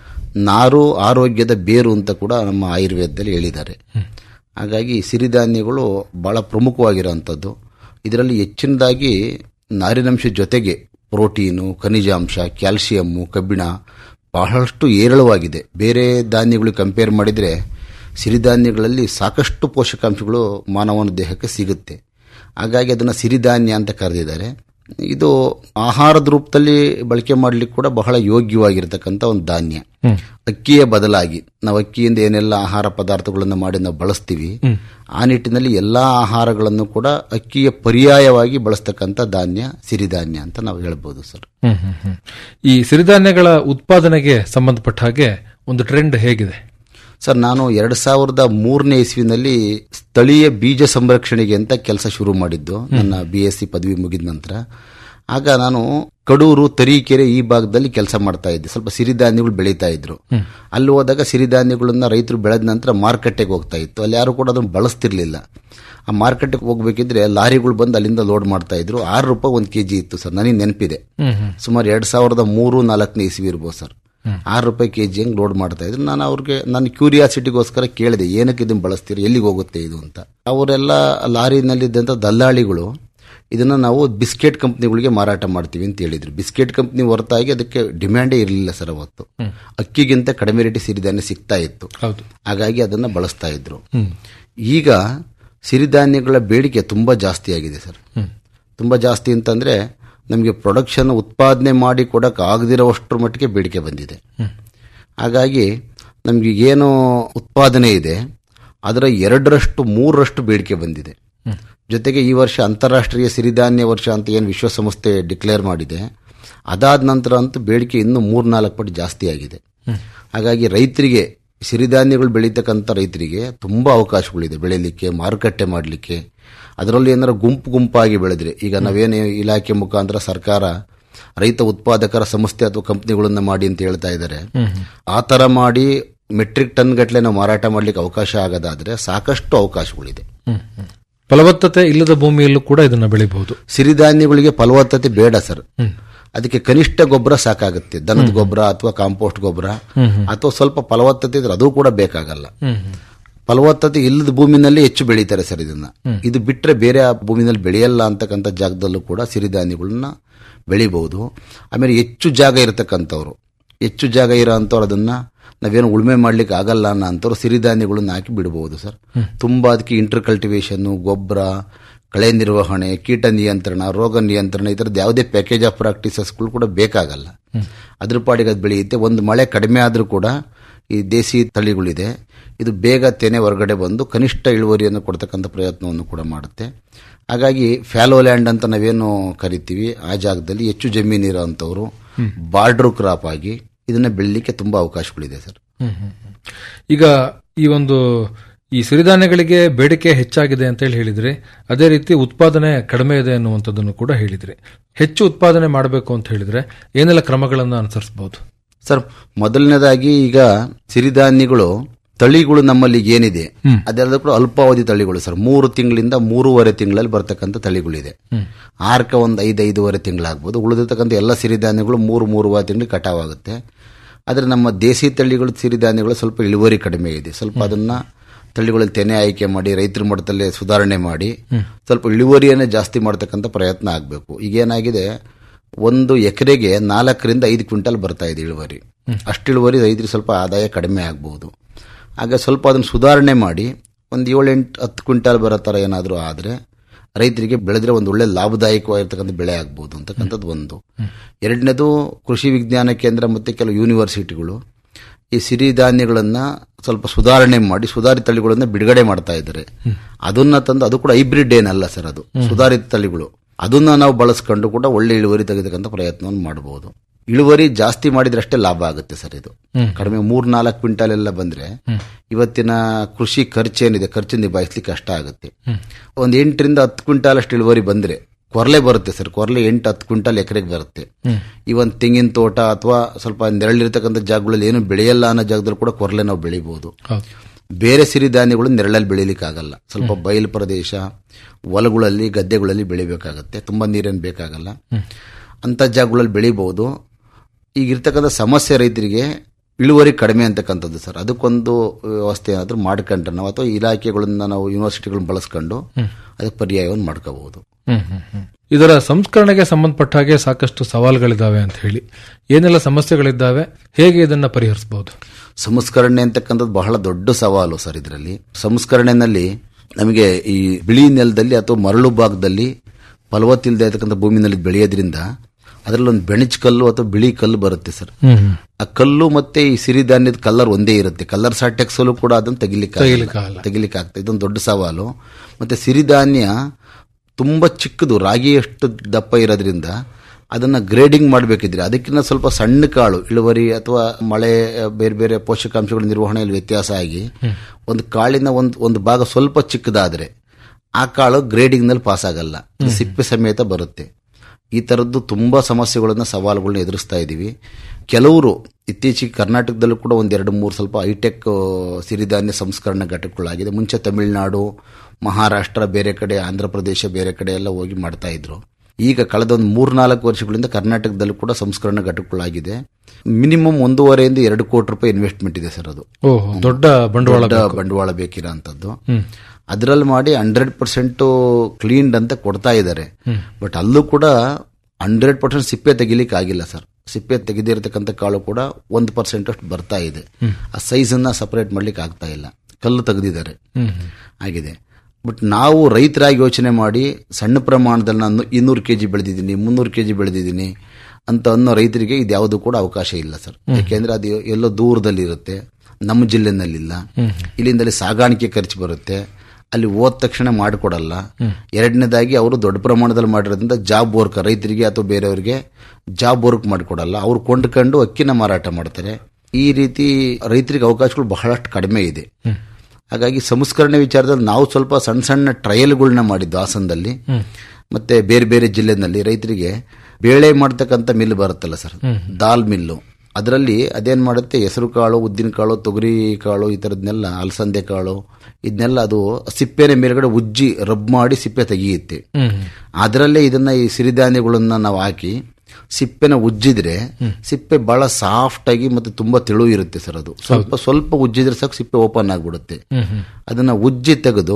ನಾರು ಆರೋಗ್ಯದ ಬೇರು ಅಂತ ಕೂಡ ನಮ್ಮ ಆಯುರ್ವೇದದಲ್ಲಿ ಹೇಳಿದ್ದಾರೆ ಹಾಗಾಗಿ ಸಿರಿಧಾನ್ಯಗಳು ಬಹಳ ಪ್ರಮುಖವಾಗಿರುವಂಥದ್ದು ಇದರಲ್ಲಿ ಹೆಚ್ಚಿನದಾಗಿ ನಾರಿನಂಶ ಜೊತೆಗೆ ಪ್ರೋಟೀನು ಖನಿಜಾಂಶ ಕ್ಯಾಲ್ಸಿಯಮ್ಮು ಕಬ್ಬಿಣ ಬಹಳಷ್ಟು ಏರಳವಾಗಿದೆ ಬೇರೆ ಧಾನ್ಯಗಳು ಕಂಪೇರ್ ಮಾಡಿದರೆ ಸಿರಿಧಾನ್ಯಗಳಲ್ಲಿ ಸಾಕಷ್ಟು ಪೋಷಕಾಂಶಗಳು ಮಾನವನ ದೇಹಕ್ಕೆ ಸಿಗುತ್ತೆ ಹಾಗಾಗಿ ಅದನ್ನು ಸಿರಿಧಾನ್ಯ ಅಂತ ಕರೆದಿದ್ದಾರೆ ಇದು ಆಹಾರದ ರೂಪದಲ್ಲಿ ಬಳಕೆ ಮಾಡಲಿಕ್ಕೆ ಕೂಡ ಬಹಳ ಯೋಗ್ಯವಾಗಿರ್ತಕ್ಕಂಥ ಒಂದು ಧಾನ್ಯ ಅಕ್ಕಿಯ ಬದಲಾಗಿ ನಾವು ಅಕ್ಕಿಯಿಂದ ಏನೆಲ್ಲ ಆಹಾರ ಪದಾರ್ಥಗಳನ್ನು ಮಾಡಿ ನಾವು ಬಳಸ್ತೀವಿ ಆ ನಿಟ್ಟಿನಲ್ಲಿ ಎಲ್ಲಾ ಆಹಾರಗಳನ್ನು ಕೂಡ ಅಕ್ಕಿಯ ಪರ್ಯಾಯವಾಗಿ ಬಳಸ್ತಕ್ಕಂಥ ಧಾನ್ಯ ಸಿರಿಧಾನ್ಯ ಅಂತ ನಾವು ಹೇಳ್ಬೋದು ಸರ್ ಹ್ಮ್, ಹ್ಮ್, ಹ್ಮ್. ಈ ಸಿರಿಧಾನ್ಯಗಳ ಉತ್ಪಾದನೆಗೆ ಸಂಬಂಧಪಟ್ಟ ಹಾಗೆ ಒಂದು ಟ್ರೆಂಡ್ ಹೇಗಿದೆ ಸರ್ ನಾನು ಎರಡ್ ಸಾವಿರದ ಮೂರನೇ ಇಸ್ವಿನಲ್ಲಿ ಸ್ಥಳೀಯ ಬೀಜ ಸಂರಕ್ಷಣೆಗೆ ಅಂತ ಕೆಲಸ ಶುರು ಮಾಡಿದ್ದು ನನ್ನ ಬಿ ಎಸ್ ಸಿ ಪದವಿ ಮುಗಿದ ನಂತರ ಆಗ ನಾನು ಕಡೂರು ತರೀಕೆರೆ ಈ ಭಾಗದಲ್ಲಿ ಕೆಲಸ ಮಾಡ್ತಾ ಇದ್ದೆ ಸ್ವಲ್ಪ ಸಿರಿಧಾನ್ಯಗಳು ಬೆಳೀತಾ ಇದ್ರು ಅಲ್ಲಿ ಹೋದಾಗ ಸಿರಿಧಾನ್ಯಗಳನ್ನ ರೈತರು ಬೆಳೆದ ನಂತರ ಮಾರುಕಟ್ಟೆಗೆ ಹೋಗ್ತಾ ಇತ್ತು ಅಲ್ಲಿ ಯಾರು ಕೂಡ ಅದನ್ನು ಬಳಸ್ತಿರ್ಲಿಲ್ಲ ಆ ಮಾರ್ಕೆಟ್ಗೆ ಹೋಗ್ಬೇಕಿದ್ರೆ ಲಾರಿಗಳು ಬಂದು ಅಲ್ಲಿಂದ ಲೋಡ್ ಮಾಡ್ತಾ ಇದ್ರು ಆರು ರೂಪಾಯಿ ಒಂದು ಕೆಜಿ ಇತ್ತು ಸರ್ ನನಗೆ ನೆನಪಿದೆ ಸುಮಾರು ಎರಡ್ ಸಾವಿರದ ಮೂರು ನಾಲ್ಕನೇ ಇಸ್ವಿ ಇರ್ಬೋದು ಸರ್ ಆರು ರೂಪಾಯಿ ಕೆ ಜಿ ಹಂಗೆ ಲೋಡ್ ಮಾಡ್ತಾ ಇದ್ರು ನಾನು ಅವ್ರಿಗೆ ನನ್ನ ಕ್ಯೂರಿಯಾಸಿಟಿಗೋಸ್ಕರ ಕೇಳಿದೆ ಏನಕ್ಕೆ ಇದನ್ನ ಬಳಸ್ತೀರಿ ಎಲ್ಲಿಗೆ ಹೋಗುತ್ತೆ ಇದು ಅಂತ ಅವರೆಲ್ಲ ಲಾರಿನಲ್ಲಿದ್ದಂಥ ದಲ್ಲಾಳಿಗಳು ಇದನ್ನ ನಾವು ಬಿಸ್ಕೆಟ್ ಕಂಪ್ನಿಗಳಿಗೆ ಮಾರಾಟ ಮಾಡ್ತೀವಿ ಅಂತ ಹೇಳಿದ್ರು ಬಿಸ್ಕೆಟ್ ಕಂಪ್ನಿ ಹೊರತಾಗಿ ಅದಕ್ಕೆ ಡಿಮ್ಯಾಂಡೇ ಇರಲಿಲ್ಲ ಸರ್ ಅವತ್ತು ಅಕ್ಕಿಗಿಂತ ಕಡಿಮೆ ರೇಟ್ ಸಿರಿಧಾನ್ಯ ಸಿಗ್ತಾ ಇತ್ತು ಹೌದು ಹಾಗಾಗಿ ಅದನ್ನ ಬಳಸ್ತಾ ಇದ್ರು ಈಗ ಸಿರಿಧಾನ್ಯಗಳ ಬೇಡಿಕೆ ತುಂಬಾ ಜಾಸ್ತಿ ಆಗಿದೆ ಸರ್ ತುಂಬಾ ಜಾಸ್ತಿ ಅಂತಂದ್ರೆ ನಮಗೆ ಪ್ರೊಡಕ್ಷನ್ ಉತ್ಪಾದನೆ ಮಾಡಿ ಕೊಡಕ್ ಆಗದಿರೋವಷ್ಟರ ಮಟ್ಟಿಗೆ ಬೇಡಿಕೆ ಬಂದಿದೆ ಹಾಗಾಗಿ ನಮ್ಗೆ ಏನು ಉತ್ಪಾದನೆ ಇದೆ ಅದರ ಎರಡರಷ್ಟು ಮೂರರಷ್ಟು ಬೇಡಿಕೆ ಬಂದಿದೆ ಜೊತೆಗೆ ಈ ವರ್ಷ ಅಂತಾರಾಷ್ಟ್ರೀಯ ಸಿರಿಧಾನ್ಯ ವರ್ಷ ಅಂತ ಏನು ವಿಶ್ವಸಂಸ್ಥೆ ಡಿಕ್ಲೇರ್ ಮಾಡಿದೆ ಅದಾದ ನಂತರ ಅಂತೂ ಬೇಡಿಕೆ ಇನ್ನೂ ಮೂರ್ನಾಲ್ಕು ಪಟ್ಟು ಜಾಸ್ತಿ ಆಗಿದೆ ಹಾಗಾಗಿ ರೈತರಿಗೆ ಸಿರಿಧಾನ್ಯಗಳು ಬೆಳೀತಕ್ಕಂಥ ರೈತರಿಗೆ ತುಂಬಾ ಅವಕಾಶಗಳಿದೆ ಬೆಳೀಲಿಕ್ಕೆ ಮಾರುಕಟ್ಟೆ ಮಾಡಲಿಕ್ಕೆ ಅದರಲ್ಲಿ ಏನಾರ ಗುಂಪು ಗುಂಪಾಗಿ ಬೆಳೆದ್ರೆ ಈಗ ನಾವೇನು ಇಲಾಖೆ ಮುಖಾಂತರ ಸರ್ಕಾರ ರೈತ ಉತ್ಪಾದಕರ ಸಂಸ್ಥೆ ಅಥವಾ ಕಂಪನಿಗಳನ್ನ ಮಾಡಿ ಅಂತ ಹೇಳ್ತಾ ಇದ್ದಾರೆ ಆ ತರ ಮಾಡಿ ಮೆಟ್ರಿಕ್ ಟನ್ ಗಟ್ಟಲೆ ನಾವು ಮಾರಾಟ ಮಾಡ್ಲಿಕ್ಕೆ ಅವಕಾಶ ಆಗೋದಾದ್ರೆ ಸಾಕಷ್ಟು ಅವಕಾಶಗಳಿದೆ ಫಲವತ್ತತೆ ಇಲ್ಲದ ಭೂಮಿಯಲ್ಲೂ ಕೂಡ ಇದನ್ನ ಬೆಳಿಬಹುದು ಸಿರಿಧಾನ್ಯಗಳಿಗೆ ಫಲವತ್ತತೆ ಬೇಡ ಸರ್ ಅದಕ್ಕೆ ಕನಿಷ್ಠ ಗೊಬ್ಬರ ಸಾಕಾಗುತ್ತೆ ದನದ ಗೊಬ್ಬರ ಅಥವಾ ಕಾಂಪೋಸ್ಟ್ ಗೊಬ್ಬರ ಅಥವಾ ಸ್ವಲ್ಪ ಫಲವತ್ತತೆ ಇದ್ರೆ ಅದು ಕೂಡ ಬೇಕಾಗಲ್ಲ ಫಲವತ್ತತೆ ಇಲ್ಲದ ಭೂಮಿನಲ್ಲಿ ಹೆಚ್ಚು ಬೆಳೀತಾರೆ ಸರ್ ಇದನ್ನ ಇದು ಬಿಟ್ರೆ ಬೇರೆ ಆ ಭೂಮಿನಲ್ಲಿ ಬೆಳೆಯಲ್ಲ ಅಂತಕ್ಕಂಥ ಜಾಗದಲ್ಲೂ ಕೂಡ ಸಿರಿಧಾನ್ಯಗಳನ್ನ ಬೆಳಿಬಹುದು ಆಮೇಲೆ ಹೆಚ್ಚು ಜಾಗ ಇರತಕ್ಕಂಥವ್ರು ಹೆಚ್ಚು ಜಾಗ ಇರೋ ಅಂಥವ್ರು ಅದನ್ನ ನಾವೇನು ಉಳುಮೆ ಮಾಡ್ಲಿಕ್ಕೆ ಆಗಲ್ಲ ಅನ್ನೋ ಅಂಥವ್ರು ಸಿರಿಧಾನ್ಯಗಳನ್ನ ಹಾಕಿ ಬಿಡಬಹುದು ಸರ್ ತುಂಬಾ ಅದಕ್ಕೆ ಇಂಟರ್ ಕಲ್ಟಿವೇಶನ್ ಗೊಬ್ಬರ ಕಳೆ ನಿರ್ವಹಣೆ ಕೀಟ ನಿಯಂತ್ರಣ ರೋಗ ನಿಯಂತ್ರಣ ಈ ಥರದ್ದು ಯಾವುದೇ ಪ್ಯಾಕೇಜ್ ಆಫ್ ಪ್ರಾಕ್ಟೀಸಸ್ಗಳು ಕೂಡ ಬೇಕಾಗಲ್ಲ ಅದ್ರ ಪಾಡಿಗೆ ಅದು ಬೆಳೆಯುತ್ತೆ ಒಂದು ಮಳೆ ಕಡಿಮೆ ಆದರೂ ಕೂಡ ಈ ದೇಸಿ ತಳಿಗಳಿದೆ ಇದು ಬೇಗ ತೆನೆ ಹೊರಗಡೆ ಬಂದು ಕನಿಷ್ಠ ಇಳುವರಿಯನ್ನು ಕೊಡ್ತಕ್ಕಂಥ ಪ್ರಯತ್ನವನ್ನು ಕೂಡ ಮಾಡುತ್ತೆ ಹಾಗಾಗಿ ಫ್ಯಾಲೋ ಲ್ಯಾಂಡ್ ಅಂತ ನಾವೇನು ಕರಿತೀವಿ ಆ ಜಾಗದಲ್ಲಿ ಹೆಚ್ಚು ಜಮೀನು ಇರೋಂಥವ್ರು ಬಾರ್ಡರ್ ಕ್ರಾಪ್ ಆಗಿ ಇದನ್ನ ಬೆಳಿಲಿಕ್ಕೆ ತುಂಬಾ ಅವಕಾಶಗಳಿದೆ ಸರ್ ಈಗ ಈ ಒಂದು ಈ ಸಿರಿಧಾನ್ಯಗಳಿಗೆ ಬೇಡಿಕೆ ಹೆಚ್ಚಾಗಿದೆ ಅಂತ ಹೇಳಿ ಹೇಳಿದ್ರಿ ಅದೇ ರೀತಿ ಉತ್ಪಾದನೆ ಕಡಿಮೆ ಇದೆ ಅನ್ನುವಂಥದ್ದನ್ನು ಕೂಡ ಹೇಳಿದ್ರಿ ಹೆಚ್ಚು ಉತ್ಪಾದನೆ ಮಾಡಬೇಕು ಅಂತ ಹೇಳಿದ್ರೆ ಏನೆಲ್ಲ ಕ್ರಮಗಳನ್ನು ಅನುಸರಿಸಬಹುದು ಸರ್ ಮೊದಲನೇದಾಗಿ ಈಗ ಸಿರಿಧಾನ್ಯಗಳು ತಳಿಗಳು ನಮ್ಮಲ್ಲಿ ಏನಿದೆ ಅದೆಲ್ಲ ಕೂಡ ಅಲ್ಪಾವಧಿ ತಳಿಗಳು ಸರ್ ಮೂರು ತಿಂಗಳಿಂದ ಮೂರುವರೆ ತಿಂಗಳಲ್ಲಿ ಬರ್ತಕ್ಕಂಥ ತಳಿಗಳಿದೆ ಆರ್ಕ ಒಂದು ಐದು ಐದೂವರೆ ತಿಂಗಳಾಗ್ಬೋದು ಉಳಿದಿರ್ತಕ್ಕಂಥ ಎಲ್ಲ ಸಿರಿಧಾನ್ಯಗಳು ಮೂರು ಮೂರುವರೆ ತಿಂಗಳು ಕಟಾವಾಗುತ್ತೆ ಆದರೆ ನಮ್ಮ ದೇಸಿ ತಳಿಗಳು ಸಿರಿಧಾನ್ಯಗಳು ಸ್ವಲ್ಪ ಇಳುವರಿ ಕಡಿಮೆ ಇದೆ ಸ್ವಲ್ಪ ಅದನ್ನ ತಳಿಗಳಲ್ಲಿ ತೆನೆ ಆಯ್ಕೆ ಮಾಡಿ ರೈತರ ಮಟ್ಟದಲ್ಲಿ ಸುಧಾರಣೆ ಮಾಡಿ ಸ್ವಲ್ಪ ಇಳುವರಿಯನ್ನೇ ಜಾಸ್ತಿ ಮಾಡ್ತಕ್ಕಂಥ ಪ್ರಯತ್ನ ಆಗಬೇಕು ಈಗೇನಾಗಿದೆ ಒಂದು ಎಕರೆಗೆ ನಾಲ್ಕರಿಂದ ಐದು ಕ್ವಿಂಟಲ್ ಬರ್ತಾ ಇದೆ ಇಳುವರಿ ಅಷ್ಟು ಇಳುವರಿ ರೈತರಿಗೆ ಸ್ವಲ್ಪ ಆದಾಯ ಕಡಿಮೆ ಆಗ್ಬಹುದು ಆಗ ಸ್ವಲ್ಪ ಅದನ್ನು ಸುಧಾರಣೆ ಮಾಡಿ ಒಂದು ಏಳೆಂಟು ಹತ್ತು ಕ್ವಿಂಟಲ್ ಬರೋ ಥರ ಏನಾದರೂ ಆದರೆ ರೈತರಿಗೆ ಬೆಳೆದ್ರೆ ಒಂದು ಒಳ್ಳೆ ಲಾಭದಾಯಕವಾಗಿರ್ತಕ್ಕಂಥ ಬೆಳೆ ಆಗ್ಬೋದು ಅಂತಕ್ಕಂಥದ್ದು ಒಂದು ಎರಡನೇದು ಕೃಷಿ ವಿಜ್ಞಾನ ಕೇಂದ್ರ ಮತ್ತು ಕೆಲವು ಯೂನಿವರ್ಸಿಟಿಗಳು ಈ ಸಿರಿಧಾನ್ಯಗಳನ್ನ ಸ್ವಲ್ಪ ಸುಧಾರಣೆ ಮಾಡಿ ಸುಧಾರಿತ ತಳಿಗಳನ್ನ ಬಿಡುಗಡೆ ಮಾಡ್ತಾ ಇದ್ದಾರೆ ಅದನ್ನ ತಂದು ಅದು ಕೂಡ ಹೈಬ್ರಿಡ್ ಏನಲ್ಲ ಸರ್ ಅದು ಸುಧಾರಿತ ತಳಿಗಳು ಅದನ್ನ ನಾವು ಬಳಸ್ಕೊಂಡು ಕೂಡ ಒಳ್ಳೆ ಇಳುವರಿ ತೆಗೆತಕ್ಕಂಥ ಪ್ರಯತ್ನವನ್ನು ಮಾಡಬಹುದು ಇಳುವರಿ ಜಾಸ್ತಿ ಮಾಡಿದ್ರೆ ಅಷ್ಟೇ ಲಾಭ ಆಗುತ್ತೆ ಸರ್ ಇದು ಕಡಿಮೆ ಮೂರ್ ನಾಲ್ಕು ಕ್ವಿಂಟಾಲ್ ಎಲ್ಲ ಬಂದ್ರೆ ಇವತ್ತಿನ ಕೃಷಿ ಖರ್ಚೇನಿದೆ ಖರ್ಚು ನಿಭಾಯಿಸ್ಲಿಕ್ಕೆ ಕಷ್ಟ ಆಗುತ್ತೆ ಒಂದ್ ಎಂಟರಿಂದ ಹತ್ತು ಕ್ವಿಂಟಾಲ್ ಅಷ್ಟು ಇಳುವರಿ ಬಂದ್ರೆ ಕೊರ್ಲೆ ಬರುತ್ತೆ ಸರ್ ಕೊರ್ಲೆ ಎಂಟು ಹತ್ತು ಕ್ವಿಂಟಾಲ್ ಎಕರೆಗೆ ಬರುತ್ತೆ ಈ ಒಂದು ತೆಂಗಿನ ತೋಟ ಅಥವಾ ಸ್ವಲ್ಪ ನೆರಳಿರ್ತಕ್ಕಂಥ ಜಾಗಗಳಲ್ಲಿ ಏನು ಬೆಳೆಯಲ್ಲ ಅನ್ನೋ ಜಾಗದಲ್ಲಿ ಕೂಡ ಕೊರ್ಲೆ ನಾವು ಬೆಳಿಬಹುದು ಹೌದು ಬೇರೆ ಸಿರಿಧಾನ್ಯಗಳು ನೆರಳಲ್ಲಿ ಬೆಳಿಲಿಕ್ಕೆ ಆಗಲ್ಲ ಸ್ವಲ್ಪ ಬಯಲು ಪ್ರದೇಶ ಹೊಲಗಳಲ್ಲಿ ಗದ್ದೆಗಳಲ್ಲಿ ಬೆಳಿಬೇಕಾಗತ್ತೆ ತುಂಬಾ ನೀರೇನು ಬೇಕಾಗಲ್ಲ ಅಂತ ಜಾಗಗಳಲ್ಲಿ ಬೆಳಿಬಹುದು ಈಗ ಇರ್ತಕ್ಕಂಥ ಸಮಸ್ಯೆ ರೈತರಿಗೆ ಇಳುವರಿ ಕಡಿಮೆ ಅಂತಕ್ಕಂಥದ್ದು ಸರ್ ಅದಕ್ಕೊಂದು ವ್ಯವಸ್ಥೆ ಏನಾದರೂ ಮಾಡ್ಕೊಂಡ್ರೆ ನಾವು ಅಥವಾ ಇಲಾಖೆಗಳನ್ನ ನಾವು ಯೂನಿವರ್ಸಿಟಿಗಳನ್ನ ಬಳಸ್ಕೊಂಡು ಅದಕ್ಕೆ ಪರ್ಯಾಯವನ್ನು ಮಾಡ್ಕೋಬಹುದು ಹ್ಮ್, ಹ್ಮ್, ಹ್ಮ್. ಇದರ ಸಂಸ್ಕರಣೆಗೆ ಸಂಬಂಧಪಟ್ಟ ಹಾಗೆ ಸಾಕಷ್ಟು ಸವಾಲುಗಳಿದ್ದಾವೆ ಅಂತ ಹೇಳಿ ಏನೆಲ್ಲ ಸಮಸ್ಯೆಗಳಿದ್ದಾವೆ ಹೇಗೆ ಇದನ್ನ ಪರಿಹರಿಸಬಹುದು ಸಂಸ್ಕರಣೆ ಅಂತಕ್ಕಂಥದ್ದು ಬಹಳ ದೊಡ್ಡ ಸವಾಲು ಸರ್ ಇದರಲ್ಲಿ ಸಂಸ್ಕರಣೆನಲ್ಲಿ ನಮಗೆ ಈ ಬಿಳಿ ನೆಲದಲ್ಲಿ ಅಥವಾ ಮರಳು ಭಾಗದಲ್ಲಿ ಫಲವತ್ತಿಲ್ಲದೆ ಇರತಕ್ಕಂಥ ಭೂಮಿನಲ್ಲಿ ಬೆಳೆಯೋದ್ರಿಂದ ಅದರಲ್ಲಿ ಒಂದು ಬೆಣಚ್ ಕಲ್ಲು ಅಥವಾ ಬಿಳಿ ಕಲ್ಲು ಬರುತ್ತೆ ಸರ್ ಆ ಕಲ್ಲು ಮತ್ತೆ ಈ ಸಿರಿಧಾನ್ಯದ ಕಲ್ಲರ್ ಒಂದೇ ಇರುತ್ತೆ ಕಲ್ಲರ್ ಸಹ ಟೆಕ್ಸಲು ಕೂಡ ಅದನ್ನು ತೆಗಿಲಿಕ್ಕೆ ತೆಗಿಲಿಕ್ಕಾಗಲ್ಲ. ತೆಗಿಲಿಕ್ಕೆ ಆಗ್ತದೆ ಇದೊಂದು ದೊಡ್ಡ ಸವಾಲು ಮತ್ತೆ ಸಿರಿಧಾನ್ಯ ತುಂಬಾ ಚಿಕ್ಕದು ರಾಗಿಯಷ್ಟು ದಪ್ಪ ಇರೋದ್ರಿಂದ ಅದನ್ನ ಗ್ರೇಡಿಂಗ್ ಮಾಡಬೇಕಿದ್ರೆ ಅದಕ್ಕಿಂತ ಸ್ವಲ್ಪ ಸಣ್ಣ ಕಾಳು ಇಳುವರಿ ಅಥವಾ ಮಳೆ ಬೇರೆ ಬೇರೆ ಪೋಷಕಾಂಶಗಳ ನಿರ್ವಹಣೆಯಲ್ಲಿ ವ್ಯತ್ಯಾಸ ಆಗಿ ಒಂದು ಕಾಳಿನ ಒಂದು ಒಂದು ಭಾಗ ಸ್ವಲ್ಪ ಚಿಕ್ಕದಾದ್ರೆ ಆ ಕಾಳು ಗ್ರೇಡಿಂಗ್ ನಲ್ಲಿ ಪಾಸ್ ಆಗಲ್ಲ ಅದು ಸಿಪ್ಪೆ ಸಮೇತ ಬರುತ್ತೆ ಈ ತರದ್ದು ತುಂಬಾ ಸಮಸ್ಯೆಗಳನ್ನ ಸವಾಲುಗಳನ್ನ ಎದುರಿಸ್ತಾ ಇದ್ದೀವಿ ಕೆಲವರು ಇತ್ತೀಚೆಗೆ ಕರ್ನಾಟಕದಲ್ಲೂ ಕೂಡ ಒಂದೆರಡು ಮೂರು ಸ್ವಲ್ಪ ಹೈಟೆಕ್ ಸಿರಿಧಾನ್ಯ ಸಂಸ್ಕರಣೆ ಘಟಕಗಳಾಗಿದೆ ಮುಂಚೆ ತಮಿಳುನಾಡು ಮಹಾರಾಷ್ಟ್ರ ಬೇರೆ ಕಡೆ ಆಂಧ್ರ ಪ್ರದೇಶ ಬೇರೆ ಕಡೆ ಎಲ್ಲ ಹೋಗಿ ಮಾಡ್ತಾ ಇದ್ರು ಈಗ ಕಳೆದ ಒಂದು ಮೂರ್ನಾಲ್ಕು ವರ್ಷಗಳಿಂದ ಕರ್ನಾಟಕದಲ್ಲೂ ಕೂಡ ಸಂಸ್ಕರಣಾ ಘಟಕಗಳಾಗಿದೆ ಮಿನಿಮಮ್ ಒಂದೂವರೆಯಿಂದ ಎರಡು ಕೋಟಿ ರೂಪಾಯಿ ಇನ್ವೆಸ್ಟ್ಮೆಂಟ್ ಇದೆ ಸರ್ ಅದು ಓಹ್ ದೊಡ್ಡ ಬಂಡವಾಳ ದೊಡ್ಡ ಬಂಡವಾಳ ಬೇಕಿರೋ ಅಂತದ್ದು ಅದ್ರಲ್ಲಿ ಮಾಡಿ ಹಂಡ್ರೆಡ್ ಪರ್ಸೆಂಟ್ ಕ್ಲೀನ್ಡ್ ಅಂತ ಕೊಡ್ತಾ ಇದ್ದಾರೆ ಬಟ್ ಅಲ್ಲೂ ಕೂಡ ಹಂಡ್ರೆಡ್ ಪರ್ಸೆಂಟ್ ಸಿಪ್ಪೆ ತೆಗಿಲಿಕ್ಕೆ ಆಗಿಲ್ಲ ಸರ್ ಸಿಪ್ಪೆ ತೆಗೆದಿರತಕ್ಕಂಥ ಕಾಳು ಕೂಡ ಒಂದು ಪರ್ಸೆಂಟ್ ಅಷ್ಟು ಬರ್ತಾ ಇದೆ ಆ ಸೈಜ್ ಅನ್ನ ಸಪರೇಟ್ ಮಾಡ್ಲಿಕ್ಕೆ ಆಗ್ತಾ ಇಲ್ಲ ಕಲ್ಲು ತೆಗೆದಿದ್ದಾರೆ ಆಗಿದೆ ಬಟ್ ನಾವು ರೈತರಾಗಿ ಯೋಚನೆ ಮಾಡಿ ಸಣ್ಣ ಪ್ರಮಾಣದಲ್ಲಿ ನಾನು ಇನ್ನೂರು ಕೆಜಿ ಬೆಳೆದಿದ್ದೀನಿ ಮುನ್ನೂರು ಕೆಜಿ ಬೆಳೆದಿದ್ದೀನಿ ಅಂತ ಅನ್ನೋ ರೈತರಿಗೆ ಇದು ಯಾವುದು ಕೂಡ ಅವಕಾಶ ಇಲ್ಲ ಸರ್ ಯಾಕೆಂದ್ರೆ ಅದು ಎಲ್ಲೋ ದೂರದಲ್ಲಿ ಇರುತ್ತೆ ನಮ್ಮ ಜಿಲ್ಲೆನಲ್ಲಿಲ್ಲ ಇಲ್ಲಿಂದಲ್ಲಿ ಸಾಗಾಣಿಕೆ ಖರ್ಚು ಬರುತ್ತೆ ಅಲ್ಲಿ ಹೋದ ತಕ್ಷಣ ಮಾಡಿಕೊಡಲ್ಲ ಎರಡನೇದಾಗಿ ಅವರು ದೊಡ್ಡ ಪ್ರಮಾಣದಲ್ಲಿ ಮಾಡಿರೋದ್ರಿಂದ ಜಾಬ್ ವರ್ಕ್ ರೈತರಿಗೆ ಅಥವಾ ಬೇರೆಯವರಿಗೆ ಜಾಬ್ ವರ್ಕ್ ಮಾಡಿಕೊಡಲ್ಲ ಅವ್ರು ಕೊಂಡ್ಕೊಂಡು ಅಕ್ಕಿನ ಮಾರಾಟ ಮಾಡ್ತಾರೆ ಈ ರೀತಿ ರೈತರಿಗೆ ಅವಕಾಶಗಳು ಬಹಳಷ್ಟು ಕಡಿಮೆ ಇದೆ ಹಾಗಾಗಿ ಸಂಸ್ಕರಣೆ ವಿಚಾರದಲ್ಲಿ ನಾವು ಸ್ವಲ್ಪ ಸಣ್ಣ ಸಣ್ಣ ಟ್ರಯಲ್ಗಳನ್ನ ಮಾಡಿದ್ದು ಹಾಸನದಲ್ಲಿ ಮತ್ತೆ ಬೇರೆ ಬೇರೆ ಜಿಲ್ಲೆನಲ್ಲಿ ರೈತರಿಗೆ ಬೇಳೆ ಮಾಡ್ತಕ್ಕಂಥ ಮಿಲ್ ಬರುತ್ತಲ್ಲ ಸರ್ ದಾಲ್ ಮಿಲ್ಲು ಅದರಲ್ಲಿ ಅದೇನ್ ಮಾಡುತ್ತೆ ಹೆಸರು ಕಾಳು ಉದ್ದಿನ ಕಾಳು ತೊಗರಿ ಕಾಳು ಈ ಥರದ್ನೆಲ್ಲ ಅಲಸಂದೆ ಕಾಳು ಇದನ್ನೆಲ್ಲ ಅದು ಸಿಪ್ಪೆನ ಮೇಲ್ಗಡೆ ಉಜ್ಜಿ ರಬ್ ಮಾಡಿ ಸಿಪ್ಪೆ ತೆಗೆಯುತ್ತೆ ಅದರಲ್ಲೇ ಇದನ್ನ ಈ ಸಿರಿಧಾನ್ಯಗಳನ್ನ ನಾವು ಹಾಕಿ ಸಿಪ್ಪೆನ ಉಜ್ಜಿದ್ರೆ ಸಿಪ್ಪೆ ಬಹಳ ಸಾಫ್ಟ್ ಆಗಿ ಮತ್ತೆ ತುಂಬಾ ತೆಳು ಇರುತ್ತೆ ಸರ್ ಅದು ಸ್ವಲ್ಪ ಸ್ವಲ್ಪ ಉಜ್ಜಿದ್ರೆ ಸಾಕು ಸಿಪ್ಪೆ ಓಪನ್ ಆಗ್ಬಿಡುತ್ತೆ ಅದನ್ನ ಉಜ್ಜಿ ತೆಗೆದು